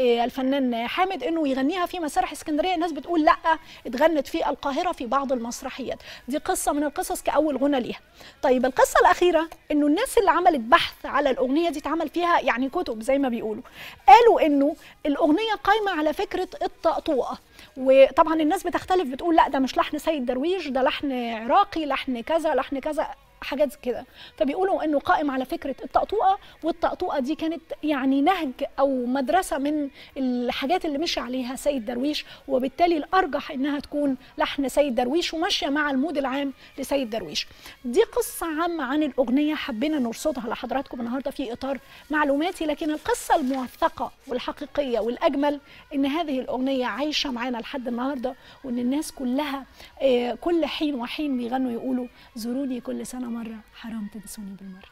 للفنان حامد انه يغنيها في مسارح اسكندريه الناس بتقول لا اتغنت في القاهره في بعض المسرحيات دي قصه من القصص كاول غنى ليها طيب القصه الاخيره انه الناس اللي عملت بحث على الاغنيه دي اتعمل فيها يعني كتب زي ما بيقولوا قالوا انه الاغنيه قايمه على فكره الطقطوقه وطبعا الناس بتختلف بتقول لا ده مش لحن سيد درويش ده لحن عراقي لحن كذا لحن كذا حاجات كده فبيقولوا انه قائم على فكره الطقطوقه والطقطوقه دي كانت يعني نهج او مدرسه من الحاجات اللي مشي عليها سيد درويش وبالتالي الارجح انها تكون لحن سيد درويش وماشيه مع المود العام لسيد درويش دي قصه عامه عن الاغنيه حبينا نرصدها لحضراتكم النهارده في اطار معلوماتي لكن القصه الموثقه والحقيقيه والاجمل ان هذه الاغنيه عايشه معانا لحد النهارده وان الناس كلها آه، كل حين وحين بيغنوا يقولوا زوروني كل سنه مره حرام تنسوني بالمره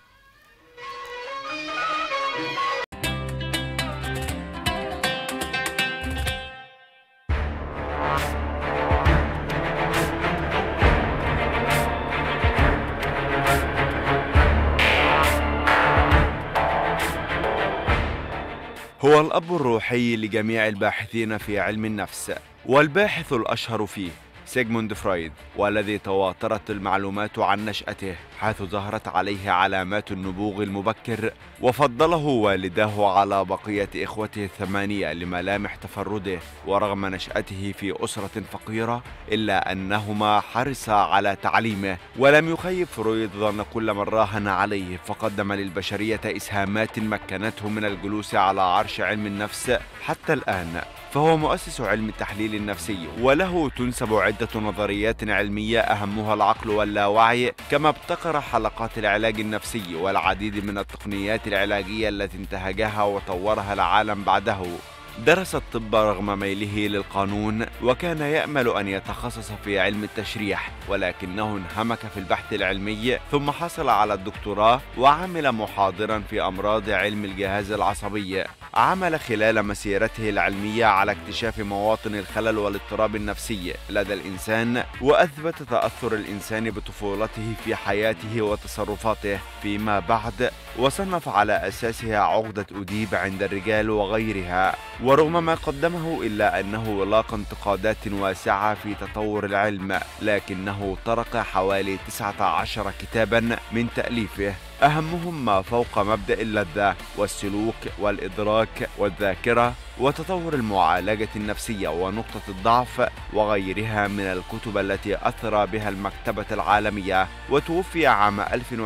هو الأب الروحي لجميع الباحثين في علم النفس والباحث الأشهر فيه سيغموند فرويد والذي تواترت المعلومات عن نشأته حيث ظهرت عليه علامات النبوغ المبكر وفضله والداه على بقية إخوته الثمانية لملامح تفرده ورغم نشأته في أسرة فقيرة إلا أنهما حرصا على تعليمه ولم يخيب فرويد ظن كل من راهن عليه فقدم للبشرية إسهامات مكنته من الجلوس على عرش علم النفس حتى الآن فهو مؤسس علم التحليل النفسي وله تنسب عدة نظريات علمية أهمها العقل واللاوعي كما ابتكر حلقات العلاج النفسي والعديد من التقنيات العلاجية التي انتهجها وطورها العالم بعده درس الطب رغم ميله للقانون وكان يأمل أن يتخصص في علم التشريح ولكنه انهمك في البحث العلمي ثم حصل على الدكتوراه وعمل محاضرا في أمراض علم الجهاز العصبي عمل خلال مسيرته العلمية على اكتشاف مواطن الخلل والاضطراب النفسي لدى الإنسان وأثبت تأثر الإنسان بطفولته في حياته وتصرفاته فيما بعد وصنف على أساسها عقدة أديب عند الرجال وغيرها ورغم ما قدمه إلا أنه لاقى انتقادات واسعة في تطور العلم لكنه طرق حوالي 19 كتابا من تأليفه أهمهم ما فوق مبدأ اللذة والسلوك والإدراك والذاكرة وتطور المعالجة النفسية ونقطة الضعف وغيرها من الكتب التي أثرى بها المكتبة العالمية وتوفي عام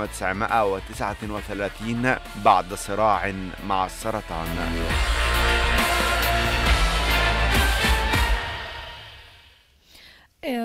1939 بعد صراع مع السرطان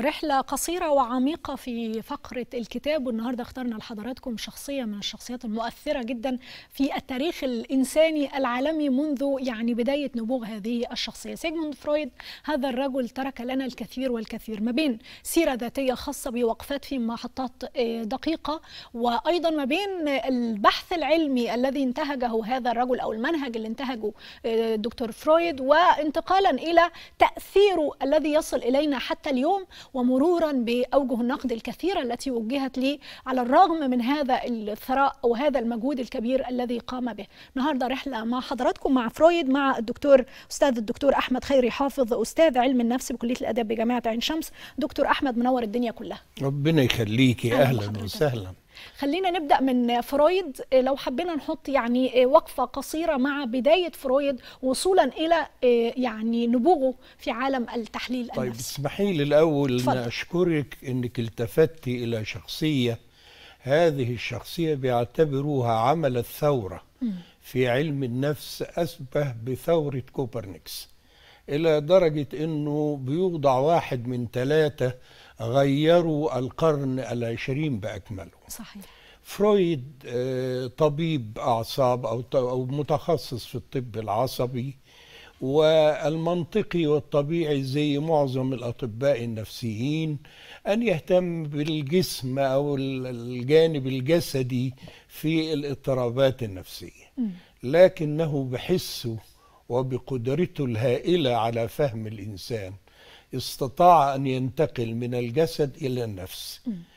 رحلة قصيرة وعميقة في فقرة الكتاب والنهاردة اخترنا لحضراتكم شخصية من الشخصيات المؤثرة جدا في التاريخ الإنساني العالمي منذ يعني بداية نبوغ هذه الشخصية سيغموند فرويد هذا الرجل ترك لنا الكثير والكثير ما بين سيرة ذاتية خاصة بوقفات في محطات آه، دقيقة وأيضا ما بين البحث العلمي الذي انتهجه هذا الرجل أو المنهج اللي انتهجه آه، دكتور فرويد وانتقالا إلى تأثيره الذي يصل إلينا حتى اليوم ومرورا بأوجه النقد الكثيرة التي وجهت لي على الرغم من هذا الثراء وهذا المجهود الكبير الذي قام به النهارده رحلة مع حضراتكم مع فرويد مع الدكتور أستاذ الدكتور أحمد خيري حافظ أستاذ علم النفس بكلية الآداب بجامعة عين شمس دكتور أحمد منور الدنيا كلها ربنا يخليكي أهلا اهلا بحضرتك. وسهلا خلينا نبدأ من فرويد إيه، لو حبينا نحط يعني إيه، وقفة قصيرة مع بداية فرويد وصولا إلى إيه، يعني نبوغه في عالم التحليل طيب النفسي اسمحي لي الاول ان اتفضل. اشكرك انك التفتي الى شخصيه هذه الشخصيه بيعتبروها عمل الثوره في علم النفس اشبه بثوره كوبرنيكس الى درجه انه بيوضع واحد من ثلاثه غيروا القرن العشرين باكمله صحيح فرويد آه، طبيب أعصاب أو ط- أو متخصص في الطب العصبي والمنطقي والطبيعي زي معظم الأطباء النفسيين أن يهتم بالجسم أو ال- الجانب الجسدي في الاضطرابات النفسية لكنه بحسه وبقدرته الهائلة على فهم الإنسان استطاع أن ينتقل من الجسد إلى النفس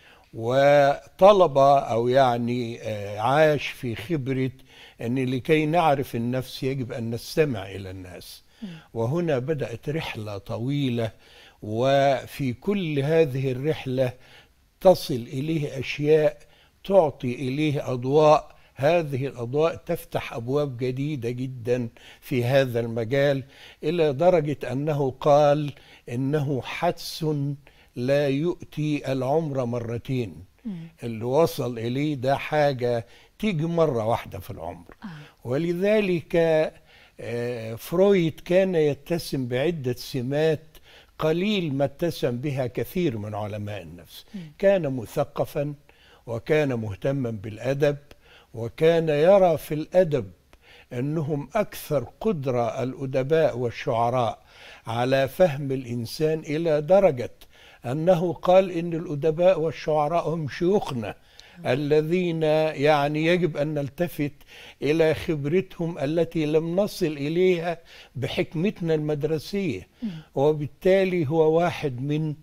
وطلب او يعني آه، عاش في خبره ان لكي نعرف النفس يجب ان نستمع الى الناس وهنا بدات رحله طويله وفي كل هذه الرحله تصل اليه اشياء تعطي اليه اضواء هذه الاضواء تفتح ابواب جديده جدا في هذا المجال الى درجه انه قال انه حدس لا يؤتي العمر مرتين اللي وصل اليه ده حاجه تيجي مره واحده في العمر ولذلك آه، فرويد كان يتسم بعده سمات قليل ما اتسم بها كثير من علماء النفس كان مثقفا وكان مهتما بالادب وكان يرى في الادب انهم اكثر قدره الادباء والشعراء على فهم الانسان الى درجه انه قال ان الادباء والشعراء هم شيوخنا الذين يعني يجب ان نلتفت الى خبرتهم التي لم نصل اليها بحكمتنا المدرسيه وبالتالي هو واحد من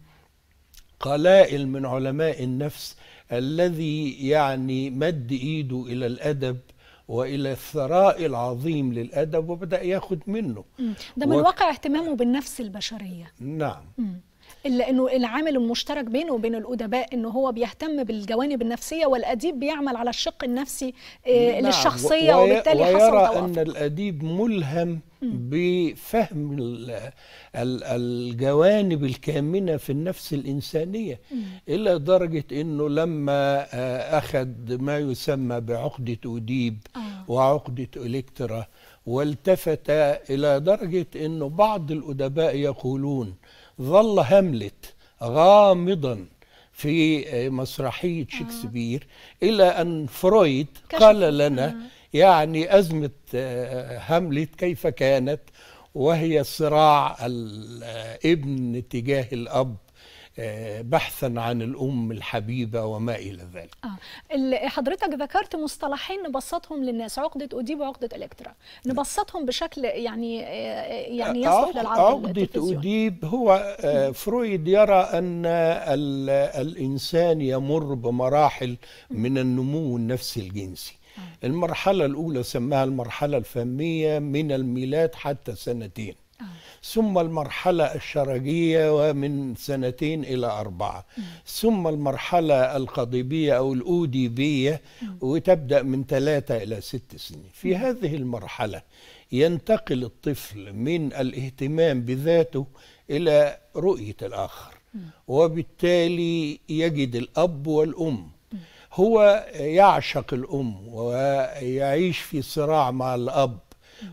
قلائل من علماء النفس الذي يعني مد ايده الى الادب والى الثراء العظيم للادب وبدا ياخد منه مم. ده من و- واقع اهتمامه بالنفس البشرية نعم إلا انه العامل المشترك بينه وبين الادباء انه هو بيهتم بالجوانب النفسيه والاديب بيعمل على الشق النفسي آه، نعم، للشخصيه وي- وبالتالي حصل ويرى توافق أن الأديب ملهم بفهم ال- ال- الجوانب الكامنة في النفس الإنسانية إلى درجة أنه لما آه، أخذ ما يسمى بعقدة أوديب آه. وعقدة إلكترا والتفت إلى درجة أنه بعض الأدباء يقولون ظل هاملت غامضا في آه، مسرحية شكسبير إلى أن فرويد كشف. قال لنا يعني أزمة آه، هاملت كيف كانت وهي صراع الابن تجاه الأب آه، بحثا عن الأم الحبيبة وما إلى ذلك آه. ال- حضرتك ذكرت مصطلحين نبسطهم للناس عقدة أوديب وعقدة إلكترا نبسطهم بشكل يعني آه، يعني يصلح عق- للعرض عقدة التلفزيوني. أوديب هو آه، فرويد يرى أن ال- الإنسان يمر بمراحل من النمو النفسي الجنسي المرحلة الأولى سماها المرحلة الفمية من الميلاد حتى سنتين ثم المرحلة الشرجية ومن سنتين إلى أربعة ثم المرحلة القضيبية أو الأوديبية وتبدأ من ثلاثة إلى ست سنين في هذه المرحلة ينتقل الطفل من الاهتمام بذاته إلى رؤية الآخر وبالتالي يجد الأب والأم هو يعشق الأم ويعيش في صراع مع الأب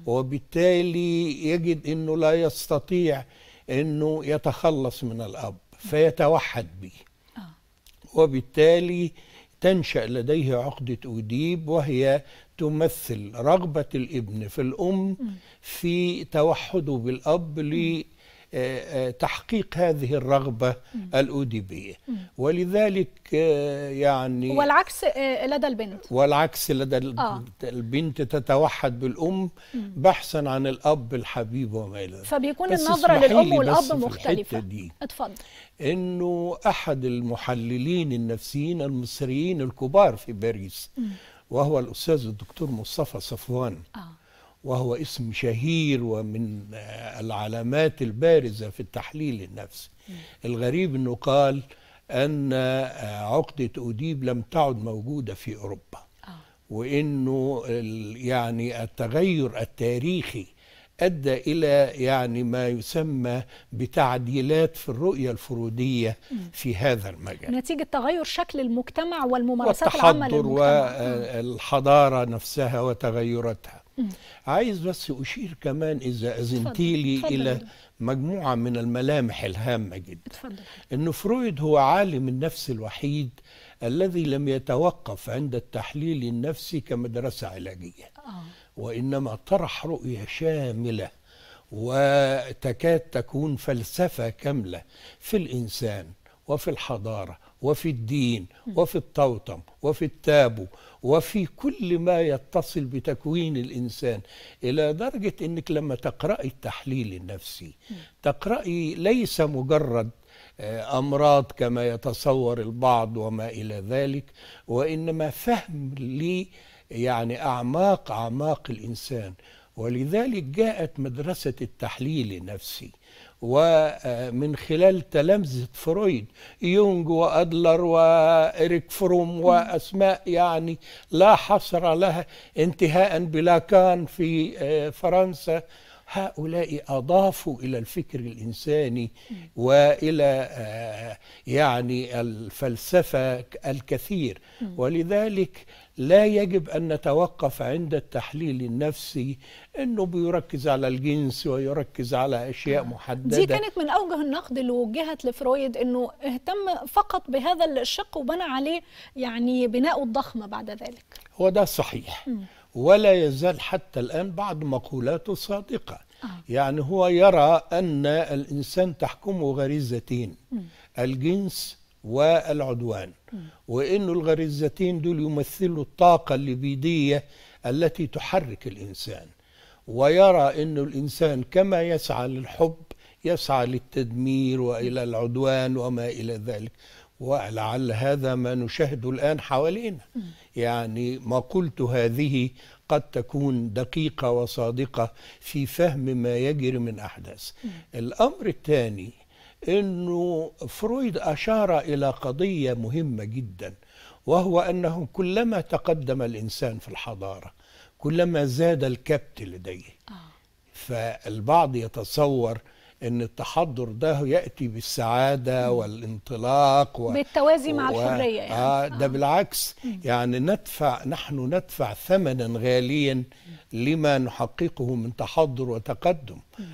وبالتالي يجد أنه لا يستطيع أنه يتخلص من الأب فيتوحد به آه. وبالتالي تنشأ لديه عقدة أوديب وهي تمثل رغبة الابن في الأم في توحده بالأب لتحقيق هذه الرغبة الأوديبية ولذلك آه، يعني والعكس آه، لدى البنت والعكس لدى ال- آه. البنت تتوحد بالأم بحثا عن الأب الحبيب وما إلى ذلك فبيكون بس النظرة اسمحي للأم لي والأب بس في مختلفة الحتة دي اتفضل انه احد المحللين النفسيين المصريين الكبار في باريس وهو الاستاذ الدكتور مصطفى صفوان آه. وهو اسم شهير ومن آه، العلامات البارزه في التحليل النفسي الغريب انه قال ان آه، عقده اوديب لم تعد موجوده في اوروبا آه. وانه ال- يعني التغير التاريخي ادى الى يعني ما يسمى بتعديلات في الرؤيه الفرويديه في هذا المجال نتيجة تغير شكل المجتمع والممارسات العامة والتحضر للمجتمع والحضاره نفسها وتغيراتها عايز بس اشير كمان اذا اذنتي لي اتفضل الى يا مجموعه من الملامح الهامه جدا اتفضل أن فرويد هو عالم النفس الوحيد الذي لم يتوقف عند التحليل النفسي كمدرسة علاجية آه. وإنما طرح رؤية شاملة وتكاد تكون فلسفة كاملة في الإنسان وفي الحضارة وفي الدين وفي الطوطم وفي التابو وفي كل ما يتصل بتكوين الإنسان إلى درجة أنك لما تقرأي التحليل النفسي تقرأي ليس مجرد آه، أمراض كما يتصور البعض وما إلى ذلك وإنما فهم ل يعني أعماق أعماق الإنسان ولذلك جاءت مدرسة التحليل النفسي ومن خلال تلامذة فرويد يونغ وأدلر وإريك فروم وأسماء يعني لا حصر لها انتهاء بلاكان في آه، فرنسا هؤلاء أضافوا إلى الفكر الإنساني وإلى آه، يعني الفلسفة الكثير ولذلك لا يجب أن نتوقف عند التحليل النفسي أنه بيركز على الجنس ويركز على أشياء محددة دي كانت من أوجه النقد اللي وجهت لفرويد أنه اهتم فقط بهذا الشق وبنى عليه يعني بناءه الضخم بعد ذلك هو ده صحيح ولا يزال حتى الآن بعض مقولاته صادقة آه. يعني هو يرى أن الإنسان تحكمه غريزتين الجنس والعدوان وأن الغريزتين دول يمثلوا الطاقة الليبيدية التي تحرك الإنسان ويرى أن الإنسان كما يسعى للحب يسعى للتدمير وإلى العدوان وما إلى ذلك ولعل هذا ما نشاهده الآن حوالينا يعني ما قلت هذه قد تكون دقيقة وصادقة في فهم ما يجري من أحداث الأمر الثاني أنه فرويد أشار إلى قضية مهمة جدا وهو أنه كلما تقدم الإنسان في الحضارة كلما زاد الكبت لديه فالبعض يتصور ان التحضر ده ياتي بالسعاده والانطلاق و... بالتوازي مع الحرية يعني. آه ده بالعكس يعني ندفع نحن ندفع ثمنا غاليا لما نحققه من تحضر وتقدم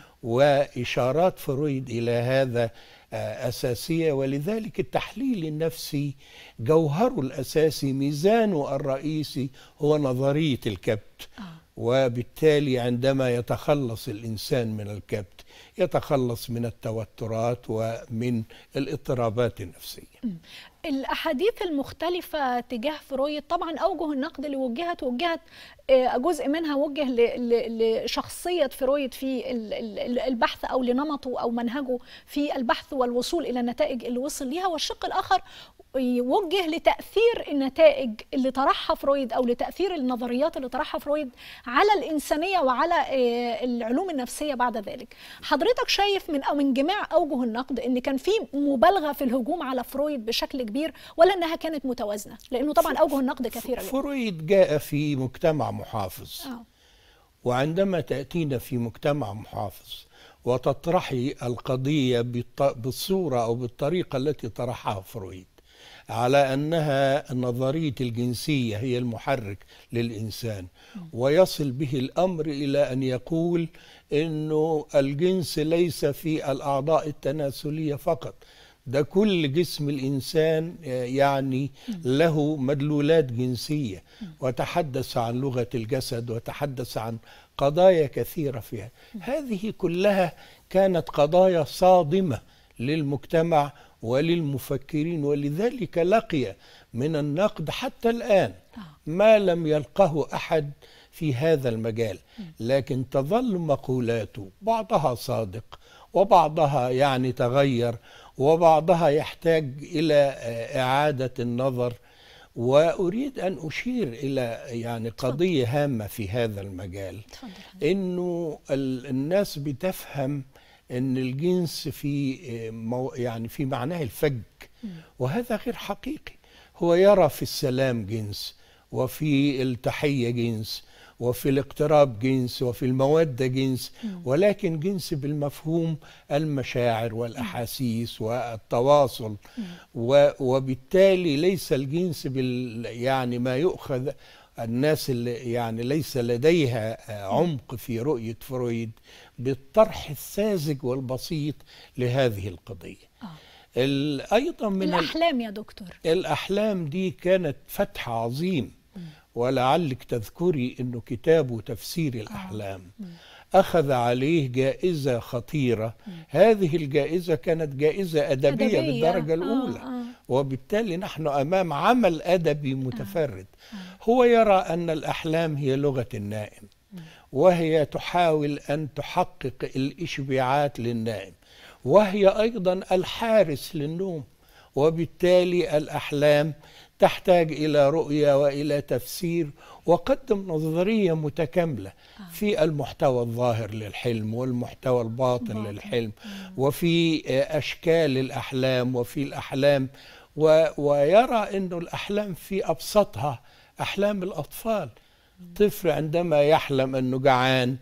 واشارات فرويد الى هذا آه، اساسيه ولذلك التحليل النفسي جوهره الاساسي ميزانه الرئيسي هو نظريه الكبت وبالتالي عندما يتخلص الانسان من الكبت يتخلص من التوترات ومن الاضطرابات النفسيه الأحاديث المختلفة تجاه فرويد طبعا أوجه النقد اللي وجهت وجهت آه، جزء منها وجه ل- ل- لشخصية فرويد في ال- ال- البحث أو لنمطه أو منهجه في البحث والوصول إلى النتائج اللي وصل ليها والشق الآخر يوجه لتأثير النتائج اللي طرحها فرويد أو لتأثير النظريات اللي طرحها فرويد على الإنسانية وعلى آه، العلوم النفسية بعد ذلك حضرتك شايف من أو من جميع أوجه النقد إن كان في مبالغة في الهجوم على فرويد بشكل كبير ولا إنها كانت متوازنة لأنه طبعا أوجه النقد كثيرة جدا فرويد جاء في مجتمع محافظ آه. وعندما تأتينا في مجتمع محافظ وتطرحي القضية بالط- بالصورة أو بالطريقة التي طرحها فرويد على أنها نظرية الجنسية هي المحرك للإنسان ويصل به الأمر إلى أن يقول أنه الجنس ليس في الأعضاء التناسلية فقط ده كل جسم الإنسان آه، يعني له مدلولات جنسية وتحدث عن لغة الجسد وتحدث عن قضايا كثيرة فيها هذه كلها كانت قضايا صادمة للمجتمع وللمفكرين ولذلك لقي من النقد حتى الآن ما لم يلقه أحد في هذا المجال لكن تظل مقولاته بعضها صادق وبعضها يعني تغير وبعضها يحتاج إلى آه، إعادة النظر وأريد أن أشير إلى يعني قضية هامة في هذا المجال اتفضل انه ال- الناس بتفهم ان الجنس في آه، مو يعني في معناه الفج وهذا غير حقيقي هو يرى في السلام جنس وفي التحية جنس وفي الاقتراب جنس وفي المودة جنس ولكن جنس بالمفهوم المشاعر والأحاسيس والتواصل و- وبالتالي ليس الجنس بال يعني ما يؤخذ الناس اللي يعني ليس لديها آه، عمق في رؤية فرويد بالطرح الساذج والبسيط لهذه القضية آه. ال- أيضا من ال- الأحلام يا دكتور الأحلام دي كانت فتح عظيم ولعلك تذكري أنه كتابه تفسير الأحلام أخذ عليه جائزة خطيرة هذه الجائزة كانت جائزة أدبية, أدبية. بالدرجة آه، الأولى آه. وبالتالي نحن أمام عمل أدبي متفرد هو يرى أن الأحلام هي لغة النائم وهي تحاول أن تحقق الإشباعات للنائم وهي أيضا الحارس للنوم وبالتالي الأحلام تحتاج إلى رؤية وإلى تفسير وقدم نظرية متكاملة في المحتوى الظاهر للحلم والمحتوى الباطن باطن. للحلم وفي آه، أشكال الأحلام وفي الأحلام و- ويرى أن الأحلام في أبسطها أحلام الأطفال طفل عندما يحلم أنه جعان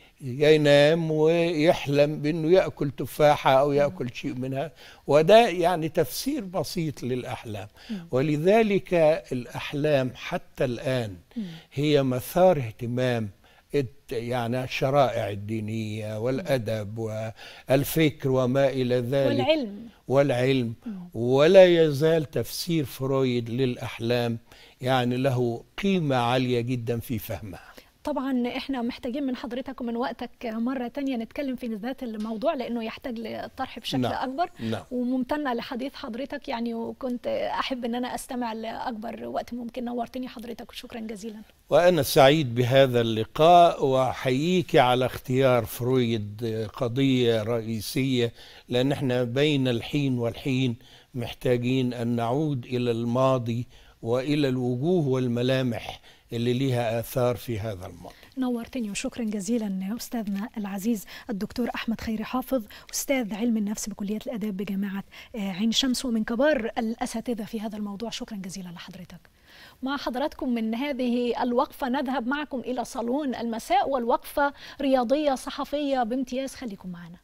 ينام ويحلم بأنه يأكل تفاحة أو يأكل شيء منها وده يعني تفسير بسيط للأحلام ولذلك الأحلام حتى الآن هي مثار اهتمام الت- يعني الشرائع الدينية والأدب والفكر وما إلى ذلك والعلم والعلم ولا يزال تفسير فرويد للأحلام يعني له قيمة عالية جدا في فهمها طبعا احنا محتاجين من حضرتك ومن وقتك مرة تانية نتكلم في ذات الموضوع لأنه يحتاج للطرح بشكل نعم. أكبر نعم. وممتنة لحديث حضرتك يعني وكنت أحب أن أنا أستمع لأكبر وقت ممكن نورتني حضرتك وشكرا جزيلا وأنا سعيد بهذا اللقاء وأحييك على اختيار فرويد قضية رئيسية لأن احنا بين الحين والحين محتاجين أن نعود إلى الماضي وإلى الوجوه والملامح اللي لها آثار في هذا الماضي نورتني وشكرا جزيلا أستاذنا العزيز الدكتور أحمد خيري حافظ أستاذ علم النفس بكلية الآداب بجامعة آه، عين شمس ومن كبار الأساتذة في هذا الموضوع شكرا جزيلا لحضرتك مع حضراتكم من هذه الوقفة نذهب معكم إلى صالون المساء والوقفة رياضية صحفية بامتياز خليكم معنا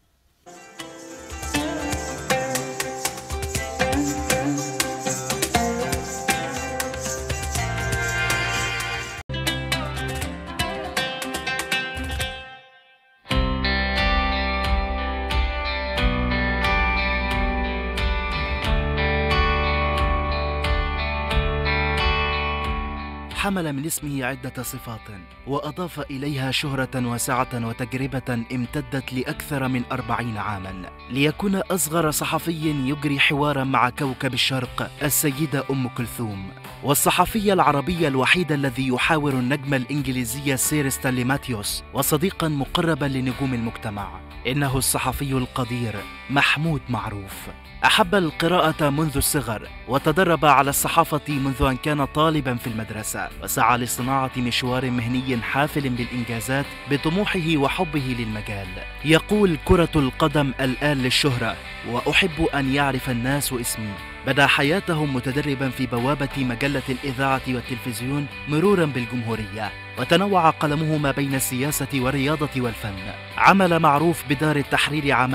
حمل من اسمه عدة صفات وأضاف إليها شهرة واسعة وتجربة امتدت لأكثر من أربعين عاما ليكون أصغر صحفي يجري حوارا مع كوكب الشرق السيدة أم كلثوم والصحفي العربي الوحيد الذي يحاور النجم الإنجليزي سير ستانلي ماتيوس وصديقا مقربا لنجوم المجتمع إنه الصحفي القدير محمود معروف أحب القراءة منذ الصغر وتدرب على الصحافة منذ أن كان طالبا في المدرسة وسعى لصناعة مشوار مهني حافل بالإنجازات بطموحه وحبه للمجال يقول كرة القدم الآن للشهرة وأحب أن يعرف الناس اسمي بدا حياته متدربا في بوابة مجلة الإذاعة والتلفزيون مرورا بالجمهورية وتنوع قلمه ما بين السياسة والرياضة والفن عمل معروف بدار التحرير عام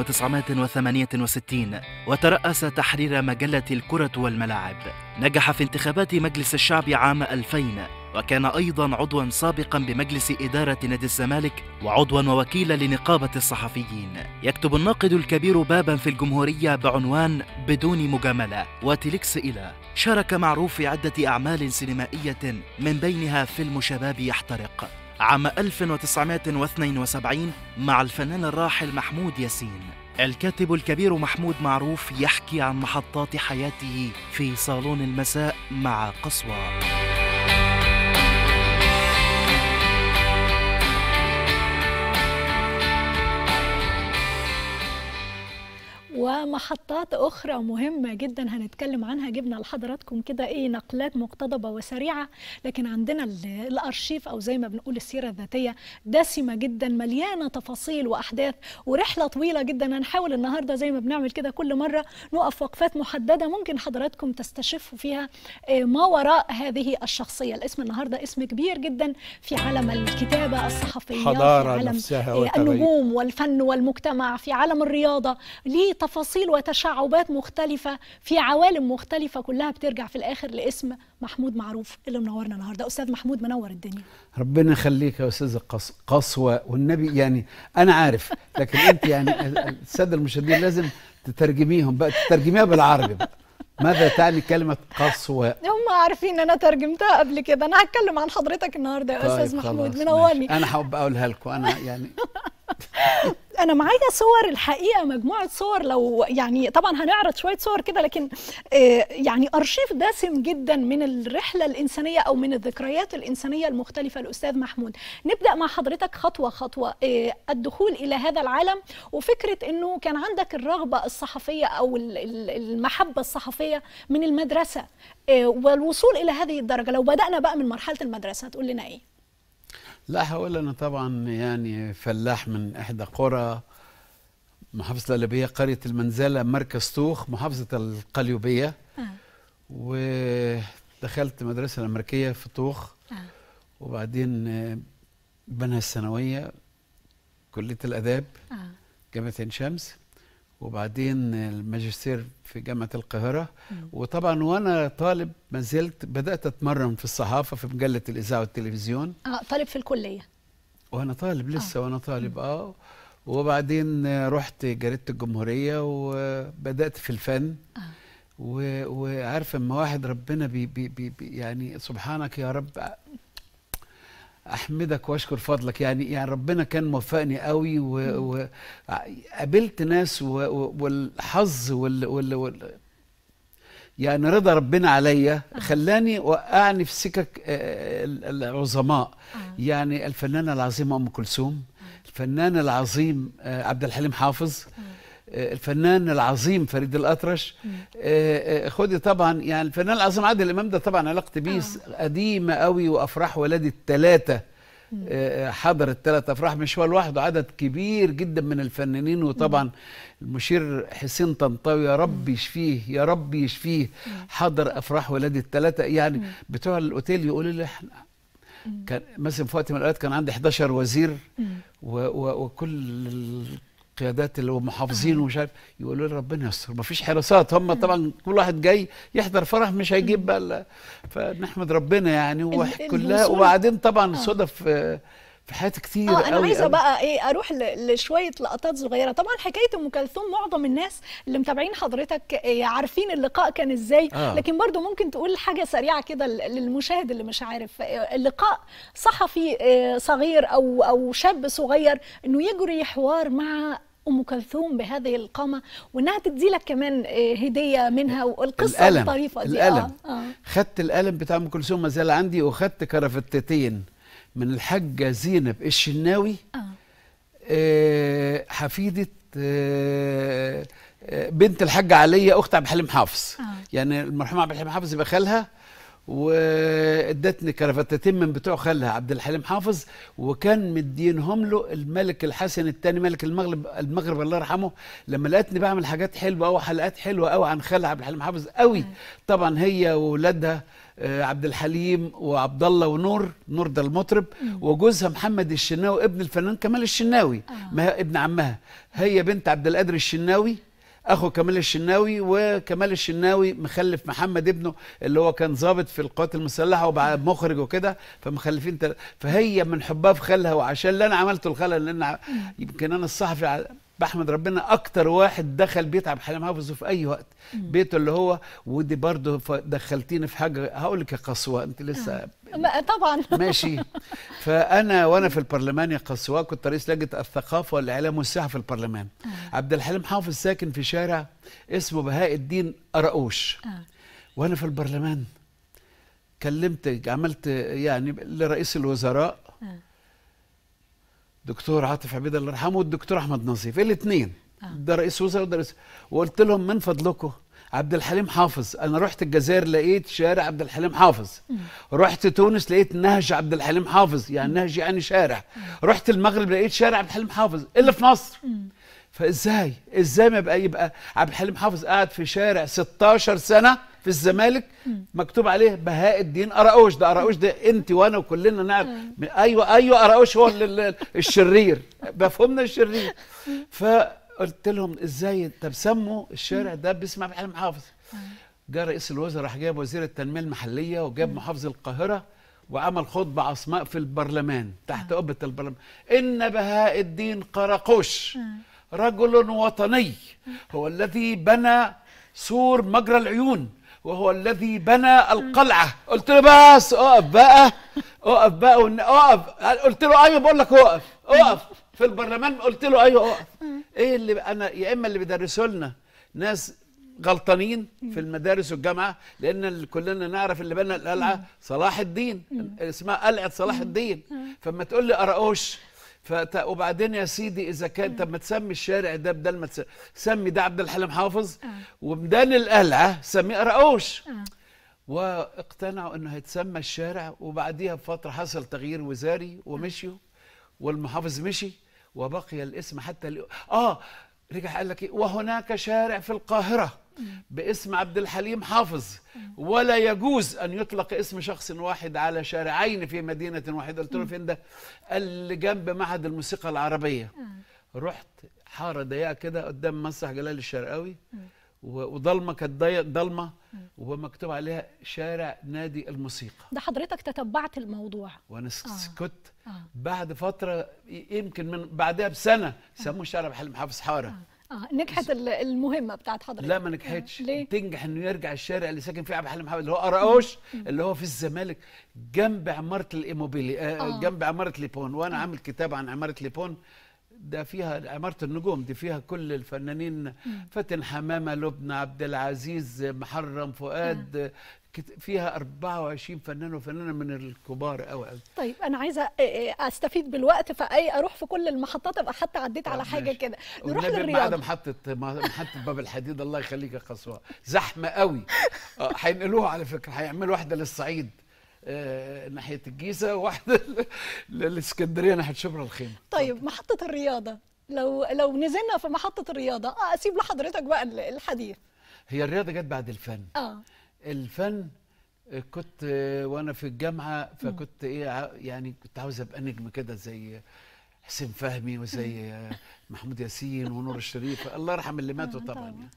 1968 وترأس تحرير مجلة الكرة والملاعب نجح في انتخابات مجلس الشعب عام 2000 وكان أيضا عضوا سابقا بمجلس إدارة نادي الزمالك وعضوا ووكيلا لنقابة الصحفيين يكتب الناقد الكبير بابا في الجمهورية بعنوان بدون مجاملة وتليكس إلى شارك معروف في عدة أعمال سينمائية من بينها فيلم شباب يحترق عام 1972 مع الفنان الراحل محمود ياسين الكاتب الكبير محمود معروف يحكي عن محطات حياته في صالون المساء مع قصوى ومحطات أخرى مهمة جدا هنتكلم عنها جبنا لحضراتكم كده إيه نقلات مقتضبة وسريعة لكن عندنا ال- الأرشيف أو زي ما بنقول السيرة الذاتية دسمة جدا مليانة تفاصيل وأحداث ورحلة طويلة جدا هنحاول النهاردة زي ما بنعمل كده كل مرة نقف وقفات محددة ممكن حضراتكم تستشفوا فيها آه، ما وراء هذه الشخصية الاسم النهاردة اسم كبير جدا في عالم الكتابة الصحفية حضارة في عالم نفسها آه، وتغير. النجوم والفن والمجتمع في عالم الرياضة ليه تفاصيل وتشعبات مختلفة في عوالم مختلفة كلها بترجع في الآخر لاسم محمود معروف اللي منورنا النهاردة أستاذ محمود منور الدنيا ربنا يخليك يا استاذ قص- قسوه والنبي يعني انا عارف لكن انت يعني الساده المشاهدين لازم تترجميهم بقى تترجميها بالعربي بقى ماذا تعني كلمه قسوه هم عارفين ان انا ترجمتها قبل كده انا هتكلم عن حضرتك النهارده يا استاذ طيب محمود خلاص، منورني ماشي. انا هبقى اقولها لكم انا يعني انا معايا صور الحقيقه مجموعه صور لو يعني طبعا هنعرض شويه صور كده لكن آه، يعني ارشيف دسم جدا من الرحله الانسانيه او من الذكريات الانسانيه المختلفه الاستاذ محمود نبدا مع حضرتك خطوه خطوه آه، الدخول الى هذا العالم وفكره انه كان عندك الرغبه الصحفيه او ال- ال- المحبه الصحفيه من المدرسه آه، والوصول الى هذه الدرجه لو بدانا بقى من مرحله المدرسه هتقول لنا ايه لا هقول انا طبعا يعني فلاح من احدى قرى محافظه القليوبيه قريه المنزله مركز طوخ محافظه القليوبيه آه. ودخلت مدرسه الامريكيه في طوخ آه. وبعدين آه، بنها الثانويه كليه الاداب آه. جامعه عين شمس وبعدين الماجستير في جامعه القاهره وطبعا وانا طالب ما زلت بدات اتمرن في الصحافه في مجله الاذاعه والتلفزيون اه طالب في الكليه وانا طالب لسه وانا طالب اه وبعدين آه، رحت جريده الجمهوريه وبدات في الفن آه. و- وعارفه اما واحد ربنا بي بي بي بي يعني سبحانك يا رب احمدك واشكر فضلك يعني يعني ربنا كان موفقني قوي وقابلت ناس و- و- والحظ وال, وال, وال يعني رضا ربنا عليا خلاني وقعني في سكك آه، ال- العظماء يعني الفنانه العظيمه ام كلثوم الفنان العظيم آه، عبد الحليم حافظ آه، الفنان العظيم فريد الأطرش آه، آه، خدي طبعا يعني الفنان العظيم عادل إمام ده طبعا علاقتي بيه قديمة قوي وأفراح ولادي الثلاثة آه، حضر الثلاث أفراح مش هو لوحده عدد كبير جدا من الفنانين وطبعا المشير حسين طنطاوي يا رب يشفيه يا رب يشفيه حضر أفراح ولادي الثلاثة يعني بتوع الأوتيل يقولوا لي احنا كان مثلا في وقت من الاوقات كان عندي 11 وزير و و وكل القيادات اللي هو محافظين ومش عارف يقولوا لي ربنا يستر ما فيش حراسات هم طبعا كل واحد جاي يحضر فرح مش هيجيب بقى ال- فنحمد ربنا يعني وكلها الوصول- وبعدين طبعا صدف آه، في حياتي كتير اه انا قوي عايزه قوي. بقى ايه اروح ل- لشويه لقطات صغيره طبعا حكايه ام كلثوم معظم الناس اللي متابعين حضرتك إيه عارفين اللقاء كان ازاي آه. لكن برضو ممكن تقول حاجه سريعه كده ل- للمشاهد اللي مش عارف إيه، اللقاء صحفي إيه، صغير او او شاب صغير انه يجري حوار مع ام كلثوم بهذه القامه وانها تدي لك كمان إيه، هديه منها والقصه القلم الطريفه دي القلم اه اه خدت القلم بتاع ام كلثوم ما زال عندي وخدت كرافتتين من الحاجه زينب الشناوي اه آه، حفيده آه، آه، بنت الحاجه عليا اخت عبد الحليم حافظ آه. يعني المرحوم عبد الحليم حافظ يبقى خالها وادتني كرافتتين من بتوع خالها عبد الحليم حافظ وكان مدينهم له الملك الحسن الثاني ملك المغرب المغرب الله يرحمه لما لقيتني بعمل حاجات حلوه قوي حلقات حلوه قوي عن خالها عبد الحليم حافظ قوي طبعا هي واولادها آه، عبد الحليم وعبد الله ونور نور ده المطرب وجوزها محمد الشناوي ابن الفنان كمال الشناوي ما هي ابن عمها هي بنت عبد القادر الشناوي اخو كمال الشناوي وكمال الشناوي مخلف محمد ابنه اللي هو كان ضابط في القوات المسلحه وبقى مخرج وكده فمخلفين تل... فهي من حبها في خالها وعشان اللي انا عملته لخالها لان ع- يمكن انا الصحفي ع- بحمد ربنا اكتر واحد دخل بيت عبد الحليم حافظ في اي وقت بيته اللي هو ودي برضه ف- دخلتيني في حاجه هقول لك يا قسوه انت لسه ما- طبعا ماشي فانا وانا في البرلمان يا قسوة كنت رئيس لجنه الثقافه والاعلام والسياحه في البرلمان عبد الحليم حافظ ساكن في شارع اسمه بهاء الدين قرقوش آه. وانا في البرلمان كلمت عملت يعني لرئيس الوزراء آه. دكتور عاطف عبيد الله يرحمه والدكتور احمد نظيف الاثنين آه. ده رئيس وزراء وده رئيس وقلت لهم من فضلكم عبد الحليم حافظ انا رحت الجزائر لقيت شارع عبد الحليم حافظ رحت تونس لقيت نهج عبد الحليم حافظ يعني نهج يعني شارع رحت المغرب لقيت شارع عبد الحليم حافظ الا في مصر فازاي ازاي ما يبقى يبقى عبد الحليم حافظ قاعد في شارع 16 سنه في الزمالك مكتوب عليه بهاء الدين قراقوش ده قراقوش ده انت وانا وكلنا نعرف ايوه ايوه قراقوش هو ال- ال- الشرير مفهومنا الشرير فقلت لهم ازاي طب سموا الشارع ده باسم عبد الحليم حافظ جاء رئيس الوزراء راح جاب وزير التنميه المحليه وجاب محافظ القاهره وعمل خطبه عصماء في البرلمان تحت قبه البرلمان ان بهاء الدين قراقوش رجل وطني هو الذي بنى سور مجرى العيون وهو الذي بنى القلعه قلت له بس اقف بقى اقف بقى ون- اقف قلت له ايوه بقول لك اقف اقف في البرلمان قلت له ايوه اقف ايه اللي انا يا اما اللي بيدرسوا لنا ناس غلطانين في المدارس والجامعه لان ال- كلنا نعرف اللي بنى القلعه صلاح الدين اسمها قلعه صلاح الدين فما تقول لي قراقوش فت... وبعدين يا سيدي اذا كان طب ما تسمي الشارع ده بدل ما تس... سمي ده عبد الحليم حافظ وميدان القلعه سميه قراقوش واقتنعوا انه هيتسمى الشارع وبعديها بفتره حصل تغيير وزاري ومشيوا والمحافظ مشي وبقي الاسم حتى اليوم اه رجع قال لك إيه؟ وهناك شارع في القاهره باسم عبد الحليم حافظ ولا يجوز ان يطلق اسم شخص واحد على شارعين في مدينه واحده قلت له فين ده قال لي جنب معهد الموسيقى العربيه رحت حاره ضيقه كده قدام مسرح جلال الشرقاوي و- وضلمه كانت ضيق ضلمه ومكتوب عليها شارع نادي الموسيقى ده حضرتك تتبعت الموضوع وانا س- آه. سكت آه. بعد فتره ي- يمكن من بعدها بسنه سموه شارع عبد الحليم حافظ حاره اه نجحت ال- المهمه بتاعت حضرتك لا ما نجحتش ليه؟ تنجح انه يرجع الشارع اللي ساكن فيه عبد الحليم حافظ اللي هو قراقوش اللي هو في الزمالك جنب عماره الايموبيلي آه آه. جنب عماره ليبون وانا عامل كتاب عن عماره ليبون ده فيها عمارة النجوم دي فيها كل الفنانين فاتن حمامة لبنى عبد العزيز محرم فؤاد كت- فيها 24 فنان وفنانة من الكبار قوي قوي طيب انا عايزه آه، آه، استفيد بالوقت فاي اروح في كل المحطات ابقى حتى عديت على طب حاجه ماشي. كده نروح والنبي بعد للرياضه محطة محطة باب الحديد الله يخليك يا قسوة زحمة قوي آه، هينقلوها على فكرة هيعملوا واحدة للصعيد آه، ناحية الجيزة وواحدة للاسكندرية ناحية شبرا الخيمة طيب محطه الرياضه لو لو نزلنا في محطه الرياضه اه اسيب لحضرتك بقى ال- الحديث هي الرياضة جت بعد الفن اه الفن آه، كنت آه، وانا في الجامعة فكنت ايه ع- يعني كنت عاوز ابقى نجم كده زي حسين فهمي وزي آه، محمود ياسين ونور الشريف الله يرحم اللي ماتوا طبعا يعني.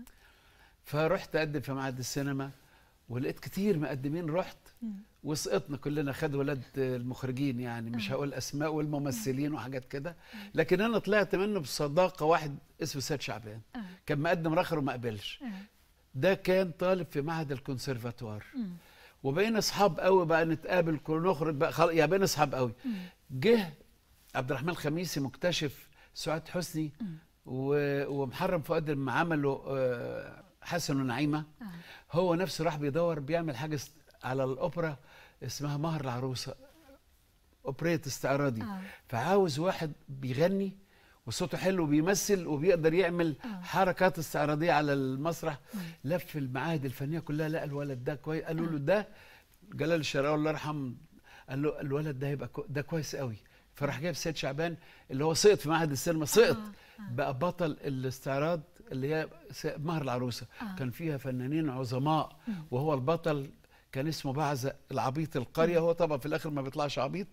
فرحت اقدم في معهد السينما ولقيت كتير مقدمين رحت وسقطنا كلنا خد ولاد المخرجين يعني مش هقول اسماء والممثلين وحاجات كده لكن انا طلعت منه بصداقه واحد اسمه سيد شعبان كان مقدم رخر وما قبلش ده كان طالب في معهد الكونسرفاتوار وبقينا اصحاب قوي بقى نتقابل كل نخرج بقى خلاص يعني بقينا اصحاب قوي جه عبد الرحمن الخميسي مكتشف سعاد حسني و- ومحرم فؤاد لما عملوا آه، حسن ونعيمه هو نفسه راح بيدور بيعمل حاجه است- على الاوبرا اسمها مهر العروسه اوبريت استعراضي آه. فعاوز واحد بيغني وصوته حلو وبيمثل وبيقدر يعمل حركات استعراضيه على المسرح لف المعاهد الفنيه كلها لقى الولد ده كويس قالوا له ده جلال الشرقاوي الله يرحم قال له الولد ده هيبقى كو- ده كويس قوي فراح جايب سيد شعبان اللي هو سقط في معهد السينما سقط بقى بطل الاستعراض اللي هي س- مهر العروسه كان فيها فنانين عظماء وهو البطل كان اسمه بعزة العبيط القريه هو طبعا في الاخر ما بيطلعش عبيط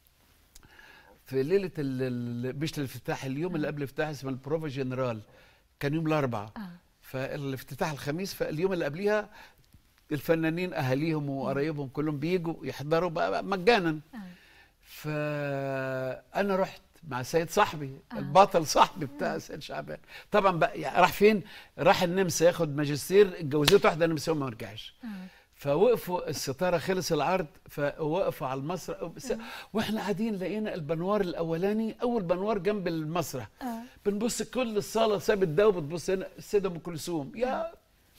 في ليله ال- ال- مش الافتتاح اليوم اللي قبل الافتتاح اسمه البروفا جنرال كان يوم الاربعاء اه فالافتتاح الخميس فاليوم اللي قبليها الفنانين اهاليهم وقرايبهم كلهم بيجوا يحضروا بقى مجانا اه فانا رحت مع سيد صاحبي البطل صاحبي بتاع سيد شعبان طبعا بقى يعني راح فين راح النمسا ياخد ماجستير اتجوزته واحده نمساويه وما رجعش اه فوقفوا الستاره خلص العرض فوقفوا على المسرح بس- واحنا قاعدين لقينا البنوار الاولاني اول بنوار جنب المسرح اه بنبص كل الصاله سابت ده وبتبص هنا السيده ام كلثوم يا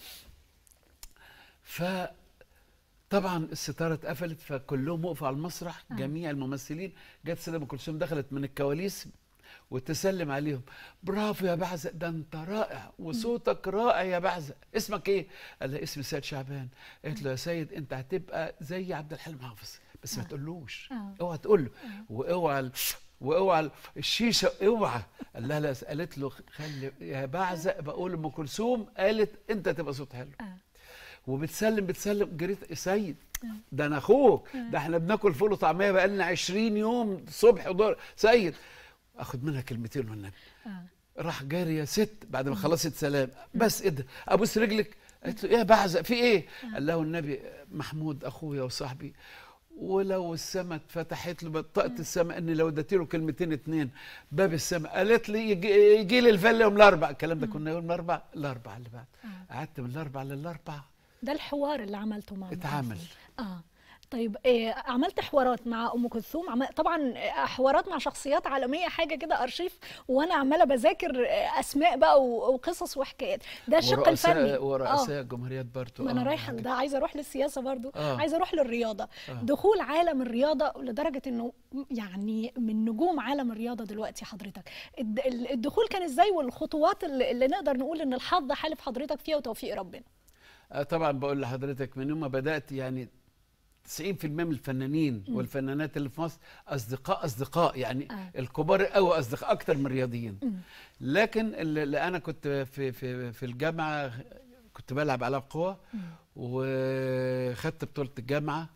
ف طبعا الستاره اتقفلت فكلهم وقفوا على المسرح جميع الممثلين جت السيده ام كلثوم دخلت من الكواليس وتسلم عليهم برافو يا بعزق ده انت رائع وصوتك رائع يا بعزق اسمك ايه قال لها اسمي سيد شعبان قالت له يا سيد انت هتبقى زي عبد الحليم حافظ بس ما تقولوش آه. اوعى تقول له واوعى ال- واوعى ال- الشيشه اوعى قال لها لا قالت له خلي يا بعزق بقول ام كلثوم قالت انت تبقى صوت حلو آه. وبتسلم بتسلم جريت يا سيد ده انا اخوك ده احنا بناكل فول وطعميه بقالنا 20 يوم صبح وظهر سيد اخد منها كلمتين والنبي اه راح جاري يا ست بعد ما خلصت سلام بس ايه ده ابوس رجلك قالت له ايه يا بعزق في ايه قال له النبي محمود اخويا وصاحبي ولو السماء اتفتحت له بطاقة السماء اني لو اديت له كلمتين اتنين باب السماء قالت لي يجي, يجي لي الفله يوم الاربع الكلام ده كنا يوم الاربع الاربع اللي بعد قعدت من الاربع للاربع ده الحوار اللي عملته مع أم اتعمل. كلثوم. اه طيب إيه عملت حوارات مع ام كلثوم عم... طبعا آه، حوارات مع شخصيات عالميه حاجه كده ارشيف وانا عماله بذاكر آه، اسماء بقى و- وقصص وحكايات ده الشق الفني ورؤساء ورؤساء الجمهوريات برضو ما انا آه، رايحه يعني لده عايزه اروح للسياسه برضو آه. عايزه اروح للرياضه دخول عالم الرياضه لدرجه انه يعني من نجوم عالم الرياضه دلوقتي حضرتك الد- ال- الدخول كان ازاي والخطوات اللي, اللي نقدر نقول ان الحظ حالف حضرتك فيها وتوفيق ربنا آه، طبعا بقول لحضرتك من يوم ما بدات يعني 90% من الفنانين والفنانات اللي في مصر اصدقاء اصدقاء يعني آه. الكبار قوي اصدقاء اكتر من رياضيين لكن اللي اللي انا كنت في في في الجامعه كنت بلعب العاب قوى وخدت بطوله الجامعه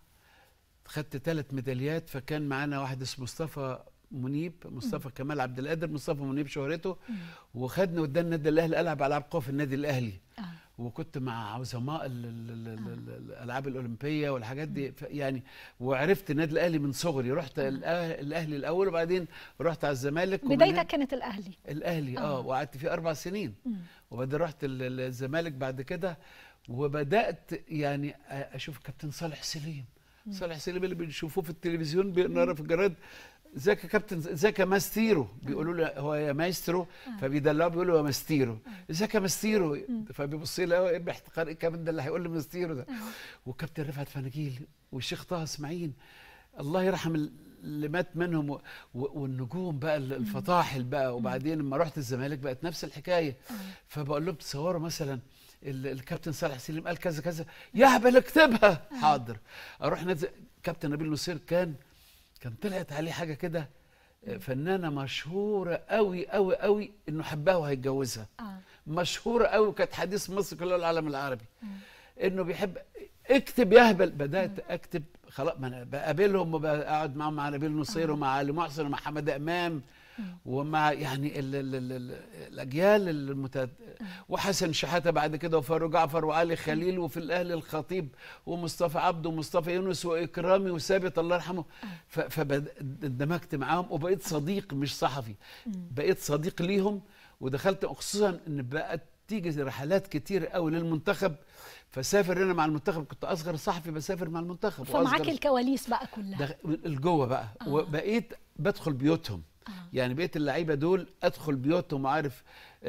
خدت ثلاث ميداليات فكان معانا واحد اسمه مصطفى منيب مصطفى كمال عبد القادر مصطفى منيب شهرته وخدنا قدام النادي الاهلي العب العاب قوى في النادي الاهلي آه. وكنت مع عظماء ال- ال- ال- ال- ال- الالعاب الاولمبيه والحاجات دي ف- يعني وعرفت النادي الاهلي من صغري رحت الأه- الاهلي الاول وبعدين رحت على الزمالك ومن بدايتك هنا- كانت الاهلي الاهلي اه, آه. وقعدت فيه اربع سنين مم. وبعدين رحت ال- ال- الزمالك بعد كده وبدات يعني أ- اشوف كابتن صالح سليم صالح سليم اللي بنشوفوه في التلفزيون بنقرا في الجرايد ازيك يا كابتن ازيك يا ماستيرو بيقولوا له هو يا مايسترو فبيدلعوه بيقولوا يا ماستيرو ازيك يا ماستيرو فبيبص لي ايه باحتقار ايه كمان ده اللي هيقول لي ماستيرو ده وكابتن رفعت فناجيل والشيخ طه اسماعيل الله يرحم ال- اللي مات منهم و- و- والنجوم بقى ال- الفطاحل بقى وبعدين لما رحت الزمالك بقت نفس الحكايه فبقول لهم تصوروا مثلا ال- الكابتن صالح سليم قال كذا كذا يهبل اكتبها حاضر اروح نادي كابتن نبيل نصير كان كان طلعت عليه حاجه كده آه، فنانه مشهوره قوي قوي قوي انه حبها وهيتجوزها اه مشهوره قوي وكانت حديث مصر كلها والعالم العربي انه بيحب اكتب يهبل بدات اكتب خلاص ما انا بقابلهم وبقعد معاهم مع نبيل نصير ومع علي محسن ومع حمد امام ومع يعني ال ال ال ال الاجيال المتد... وحسن شحاته بعد كده وفاروق جعفر وعلي خليل وفي الاهلي الخطيب ومصطفى عبده ومصطفى يونس واكرامي وثابت الله يرحمه ف... فاندمجت معاهم وبقيت صديق مش صحفي بقيت صديق ليهم ودخلت خصوصا ان بقت تيجي رحلات كتير قوي للمنتخب فسافر انا مع المنتخب كنت اصغر صحفي بسافر مع المنتخب فمعاك وأصغر- الكواليس بقى كلها ده الجوه بقى آه. وبقيت بدخل بيوتهم آه. يعني بقيت اللعيبه دول ادخل بيوتهم وعارف آه،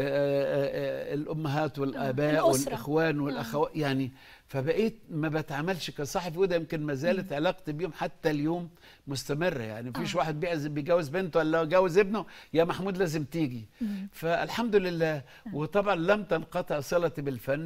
آه، آه، الامهات والاباء الأسرة. والاخوان والاخوات يعني فبقيت ما بتعاملش كصحفي وده يمكن ما زالت علاقتي بيهم حتى اليوم مستمره يعني مفيش آه. واحد بيعز- بيجوز بنته ولا جوز ابنه يا محمود لازم تيجي فالحمد لله وطبعا لم تنقطع صلتي بالفن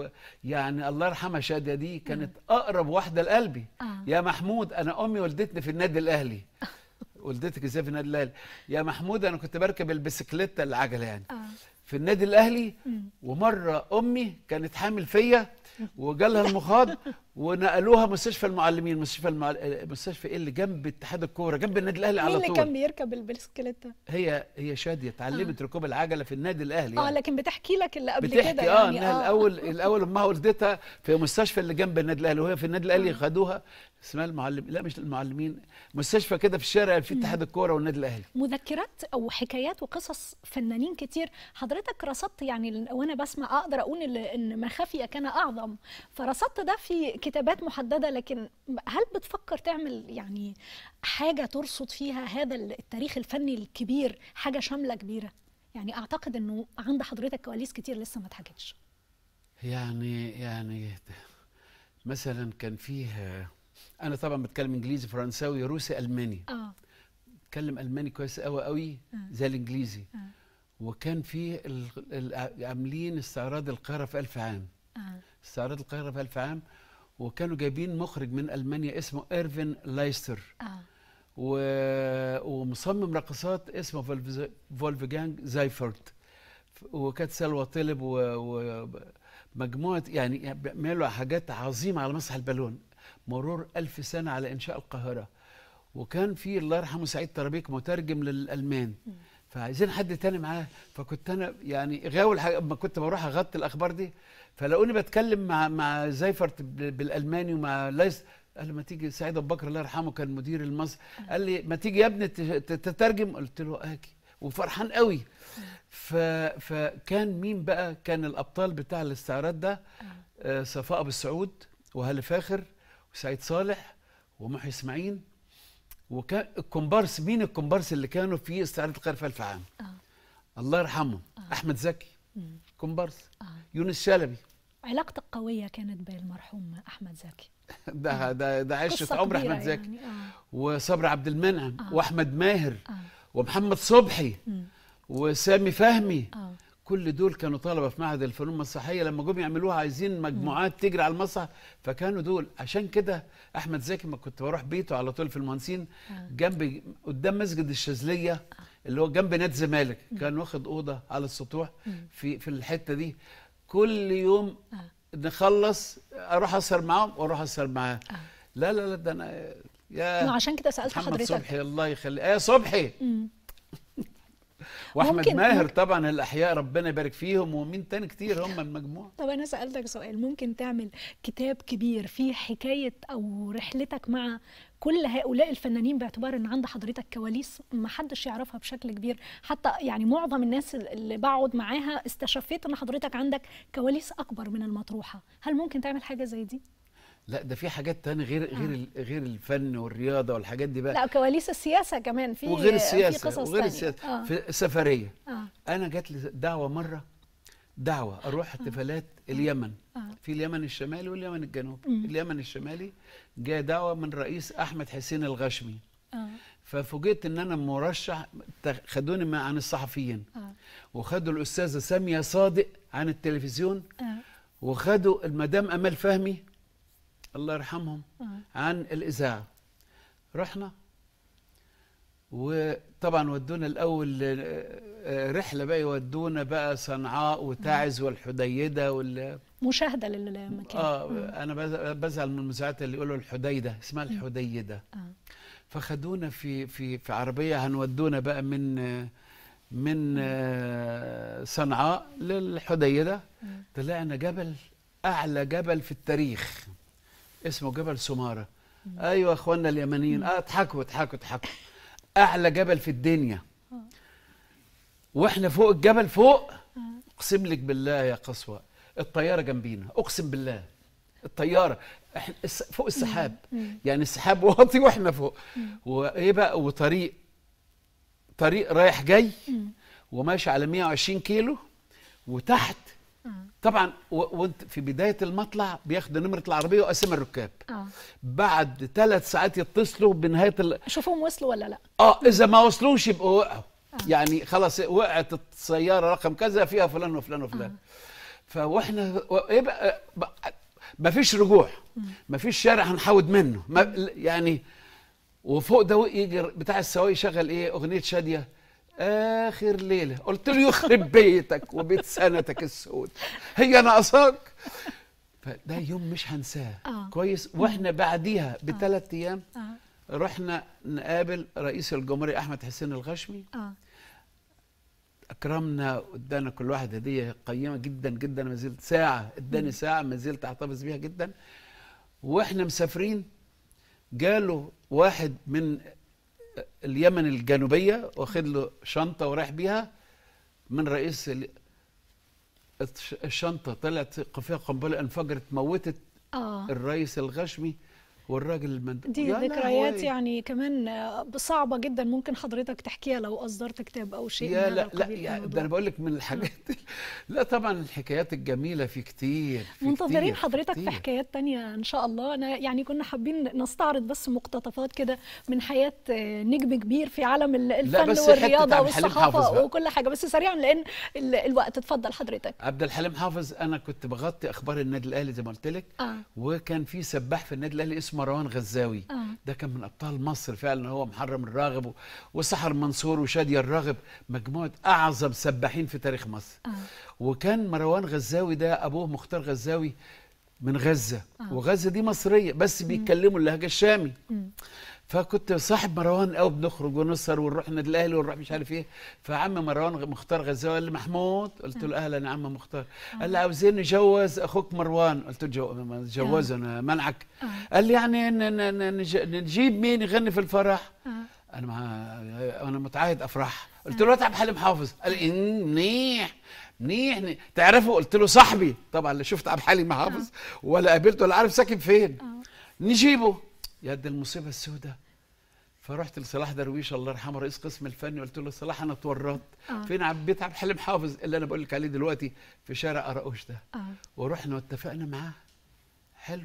ويعني الله يرحمها شاديه دي كانت اقرب واحده لقلبي آه. يا محمود انا امي ولدتني في النادي الاهلي ولدتك ازاي في النادي الاهلي يا محمود انا كنت بركب البسكليته العجله يعني اه في النادي الاهلي ومره امي كانت حامل فيا وجالها المخاض ونقلوها مستشفى المعلمين مستشفى المعل... مستشفى ايه اللي جنب اتحاد الكوره جنب النادي الاهلي مين على اللي طول كان بيركب البسكليتة هي هي شاديه اتعلمت ركوب العجله في النادي الاهلي اه يعني. لكن بتحكي لك اللي قبل بتحكي كده اه يعني انها الاول الاول امها ولدتها في مستشفى اللي جنب النادي الاهلي وهي في النادي الاهلي خدوها اسمها المعلم لا مش المعلمين مستشفى كده في الشارع في اتحاد الكوره والنادي الاهلي مذكرات او حكايات وقصص فنانين كتير حضرتك رصدت يعني وانا بسمع اقدر اقول ان ان ما خفي كان اعظم فرصدت ده في كتابات محدده لكن هل بتفكر تعمل يعني حاجه ترصد فيها هذا التاريخ الفني الكبير حاجه شامله كبيره يعني اعتقد انه عند حضرتك كواليس كتير لسه ما اتحكتش يعني يعني مثلا كان فيه انا طبعا بتكلم انجليزي فرنساوي روسي الماني اه بتكلم الماني كويس قوي قوي زي الانجليزي آه. وكان في ال- ال- عاملين استعراض القاهره في ألف عام اه استعراض القاهره في ألف عام وكانوا جايبين مخرج من المانيا اسمه ايرفين لايستر اه و... ومصمم رقصات اسمه فولف- فولفجانج زايفرت وكانت سلوى طلب ومجموعة يعني بيعملوا حاجات عظيمة على مسرح البالون مرور ألف سنة على إنشاء القاهرة وكان في الله يرحمه سعيد طرابيك مترجم للألمان فعايزين حد تاني معاه فكنت أنا يعني غاوي الحاجة اما كنت بروح أغطي الأخبار دي فلاقوني بتكلم مع مع زايفرت بال- بالألماني ومع لايس قال لي ما تيجي سعيد ابو بكر الله يرحمه كان مدير المصر قال لي ما تيجي يا ابني ت- ت- تترجم قلت له اجي وفرحان قوي ف... فكان مين بقى كان الابطال بتاع الاستعراض ده آه صفاء ابو السعود وهالة فاخر وسعيد صالح ومحي اسماعيل وكان الكومبارس مين الكومبارس اللي كانوا في استعراض القاهره في الف عام اه الله يرحمه احمد زكي مم. كومبارس اه يونس شلبي علاقتك قوية كانت بالمرحوم أحمد زكي ده ده ده عشره قصة عمر كبيرة احمد زكي يعني. آه. وصبري عبد المنعم آه. واحمد ماهر آه. ومحمد صبحي مم. وسامي فهمي آه. كل دول كانوا طلبه في معهد الفنون المسرحيه لما جم يعملوها عايزين مجموعات تجري على المسرح فكانوا دول عشان كده احمد زكي ما كنت بروح بيته على طول في المهندسين جنب قدام مسجد الشاذليه اللي هو جنب نادي الزمالك كان واخد اوضه على السطوح في في الحته دي كل يوم نخلص اروح اسهر معاهم واروح اسهر معاه لا لا لا ده انا يا ما عشان كده سألت محمد حضرتك صبحي الله يخليه يا صبحي مم. واحمد ممكن- ماهر ممكن- طبعا الاحياء ربنا يبارك فيهم ومين تاني كتير هم المجموعه طب أنا سألتك سؤال ممكن تعمل كتاب كبير فيه حكاية أو رحلتك مع كل هؤلاء الفنانين باعتبار ان عند حضرتك كواليس ما حدش يعرفها بشكل كبير حتى يعني معظم الناس اللي بقعد معاها استشفيت ان حضرتك عندك كواليس اكبر من المطروحه هل ممكن تعمل حاجه زي دي لا ده في حاجات تانية غير غير ال- غير الفن والرياضه والحاجات دي بقى لا كواليس السياسه كمان في وغير في السياسه قصص وغير تانية. السياسه آه. في سفريه آه. انا جات لي دعوه مره دعوه اروح احتفالات اليمن آه. في اليمن الشمالي واليمن الجنوبي مم. اليمن الشمالي جاء دعوه من رئيس احمد حسين الغشمي آه. ففوجئت ان انا مرشح تخ- خدوني مع عن الصحفيين آه. وخدوا الاستاذه ساميه صادق عن التلفزيون آه. وخدوا المدام امال فهمي الله يرحمهم آه. عن الاذاعه رحنا وطبعا ودونا الاول آه، آه، رحله بقى يودونا بقى صنعاء وتعز والحديده وال مشاهده للمكان اه انا بز- بزعل من المذيعات اللي يقولوا الحديده اسمها الحديده آه. فخدونا في في في عربيه هنودونا بقى من آه، من آه، صنعاء للحديده طلعنا جبل اعلى جبل في التاريخ اسمه جبل سماره ايوه اخواننا اليمنيين اه اضحكوا اضحكوا اضحكوا اعلى جبل في الدنيا واحنا فوق الجبل فوق اقسم لك بالله يا قسوه الطياره جنبينا اقسم بالله الطياره احنا الس- فوق السحاب يعني السحاب واطي واحنا فوق وايه بقى وطريق طريق رايح جاي وماشي على 120 كيلو وتحت طبعا و- وانت في بدايه المطلع بياخدوا نمره العربيه واسامي الركاب اه بعد ثلاث ساعات يتصلوا بنهايه ال... شوفهم وصلوا ولا لا اه اذا ما وصلوش يبقوا وقعوا يعني خلاص وقعت السياره رقم كذا فيها فلان وفلان وفلان فواحنا و- ايه بقى بقى- ما فيش رجوع ما فيش شارع هنحود منه ما يعني وفوق ده يجي بتاع السواق يشغل ايه اغنيه شاديه اخر ليله قلت له يخرب بيتك وبيت سنتك السود هي ناقصاك فده يوم مش هنساه آه. كويس واحنا بعديها بثلاث ايام اه رحنا نقابل رئيس الجمهوريه احمد حسين الغشمي اه اكرمنا وادانا كل واحد هديه قيمه جدا جدا ما زلت ساعه اداني ساعه ما زلت احتفظ بيها جدا واحنا مسافرين جاله واحد من اليمن الجنوبيه واخد له شنطه ورايح بيها من رئيس ال- الش- الشنطه طلعت فيها قنبله انفجرت موتت اه الرئيس الغشمي والراجل المندوب دي يا ذكريات لهوي. يعني كمان آه، صعبة جدا ممكن حضرتك تحكيها لو أصدرت كتاب أو شيء يا من لا هذا لا القبيل في يا ده الموضوع. انا بقول لك من الحاجات لا طبعا الحكايات الجميله في كتير في منتظرين كتير، حضرتك كتير. في حكايات تانية إن شاء الله أنا يعني كنا حابين نستعرض بس مقتطفات كده من حياة آه، نجم كبير في عالم ال- الفن بس حتة والرياضة عبد الحليم حافظ والصحافة بقى. وكل حاجة بس سريعا لأن ال- الوقت اتفضل حضرتك عبد الحليم حافظ انا كنت بغطي اخبار النادي الاهلي زي ما قلت لك آه. وكان في سباح في النادي الاهلي اسمه مروان غزاوي آه. ده كان من ابطال مصر فعلا هو محرم الراغب و- وسحر منصور وشاديه الراغب مجموعه اعظم سباحين في تاريخ مصر آه. وكان مروان غزاوي ده ابوه مختار غزاوي من غزه آه. وغزه دي مصريه بس بيتكلموا اللهجه الشامي مم. فكنت صاحب مروان قوي بنخرج ونسهر ونروح النادي الاهلي ونروح مش عارف ايه فعم مروان غ- مختار غزاوي قال لي محمود قلت له اهلا يا عم مختار قال لي عاوزين نجوز اخوك مروان قلت له جو- ما تجوزه انا منعك قال لي يعني ن- ن- ن- نج- نجيب مين يغني في الفرح آه. انا مع انا متعهد افراح قلت له اتعب حليم حافظ قال لي "إن- منيح منيح ن- تعرفه قلت له صاحبي طبعا لا شفت عبد الحليم حافظ ولا قابلته ولا عارف ساكن فين نجيبه يا دي المصيبه السوداء فرحت لصلاح درويش الله يرحمه رئيس قسم الفني قلت له صلاح انا اتورطت آه. فين عب بيت عبد الحليم حافظ اللي انا بقول لك عليه دلوقتي في شارع قراقوش ده آه. ورحنا واتفقنا معاه حلو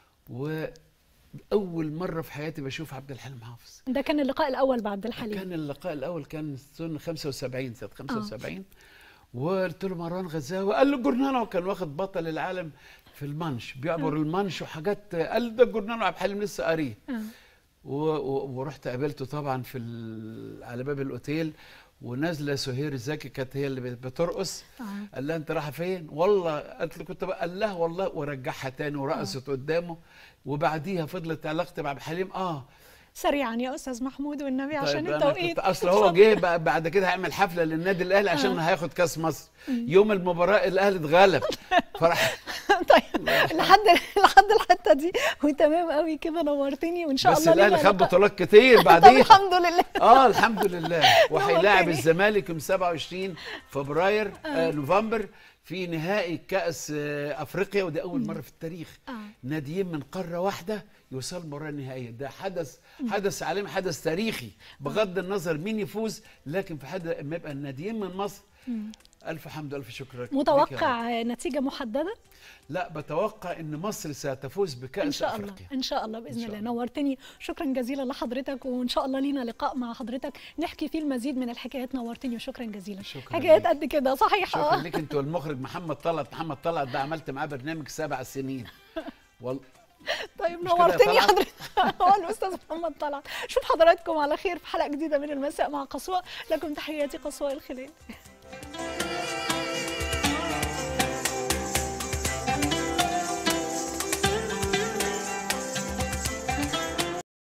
واول مره في حياتي بشوف عبد الحليم حافظ ده كان اللقاء الأول بعد الحليم كان اللقاء الاول كان سنه 75 سنه 75 وقلت له مروان غزاوي قال له جورنانو كان واخد بطل العالم في المانش بيعبر المانش وحاجات قال ده جورنانو عبد الحليم لسه قاريه آه. و- و- ورحت قابلته طبعا في ال- على باب الاوتيل ونازله سهير زكي كانت هي اللي بت- بترقص آه. قال لها انت رايحه فين؟ والله قالت له كنت بقى قال لها والله ورجعها تاني ورقصت قدامه وبعديها فضلت علاقتي مع عبد الحليم اه سريعا يا أستاذ محمود والنبي عشان طيب أنت أنا وإيه كنت اصل هو جه بقى بعد كده هيعمل حفله للنادي الاهلي عشان هياخد كاس مصر يوم المباراه الاهلي اتغلب فراح طيب لحد لحد الحته دي وتمام قوي كده نورتني وان شاء بس الله الاهلي لينا خد لقاء. بطولات كتير طب بعديها الحمد لله اه الحمد لله وهيلاعب نورتني. الزمالك يوم 27 فبراير آه نوفمبر في نهائي كأس آه افريقيا ودي اول مره في التاريخ آه. ناديين من قاره واحده يوصلوا المباراه النهائيه ده حدث حدث عالمي حدث تاريخي بغض النظر مين يفوز لكن في حد لما يبقى الناديين من مصر الف حمد والف شكر لك يا رب. متوقع نتيجه محدده لا بتوقع ان مصر ستفوز بكأس ان شاء الله افريقيا ان شاء الله باذن شاء الله الله. نورتني شكرا جزيلا لحضرتك وان شاء الله لينا لقاء مع حضرتك نحكي فيه المزيد من الحكايات نورتني وشكرا جزيلا شكراً حكايات ليك. قد كده صحيح شكرا آه. لك انت والمخرج محمد طلعت محمد طلعت ده عملت معاه برنامج سبع سنين وال... طيب مش كده يا نورتني طلعت؟ حضرتك هو الاستاذ محمد طلعت شوف حضراتكم على خير في حلقه جديده من المساء مع قصوى لكم تحياتي قصوى الخليل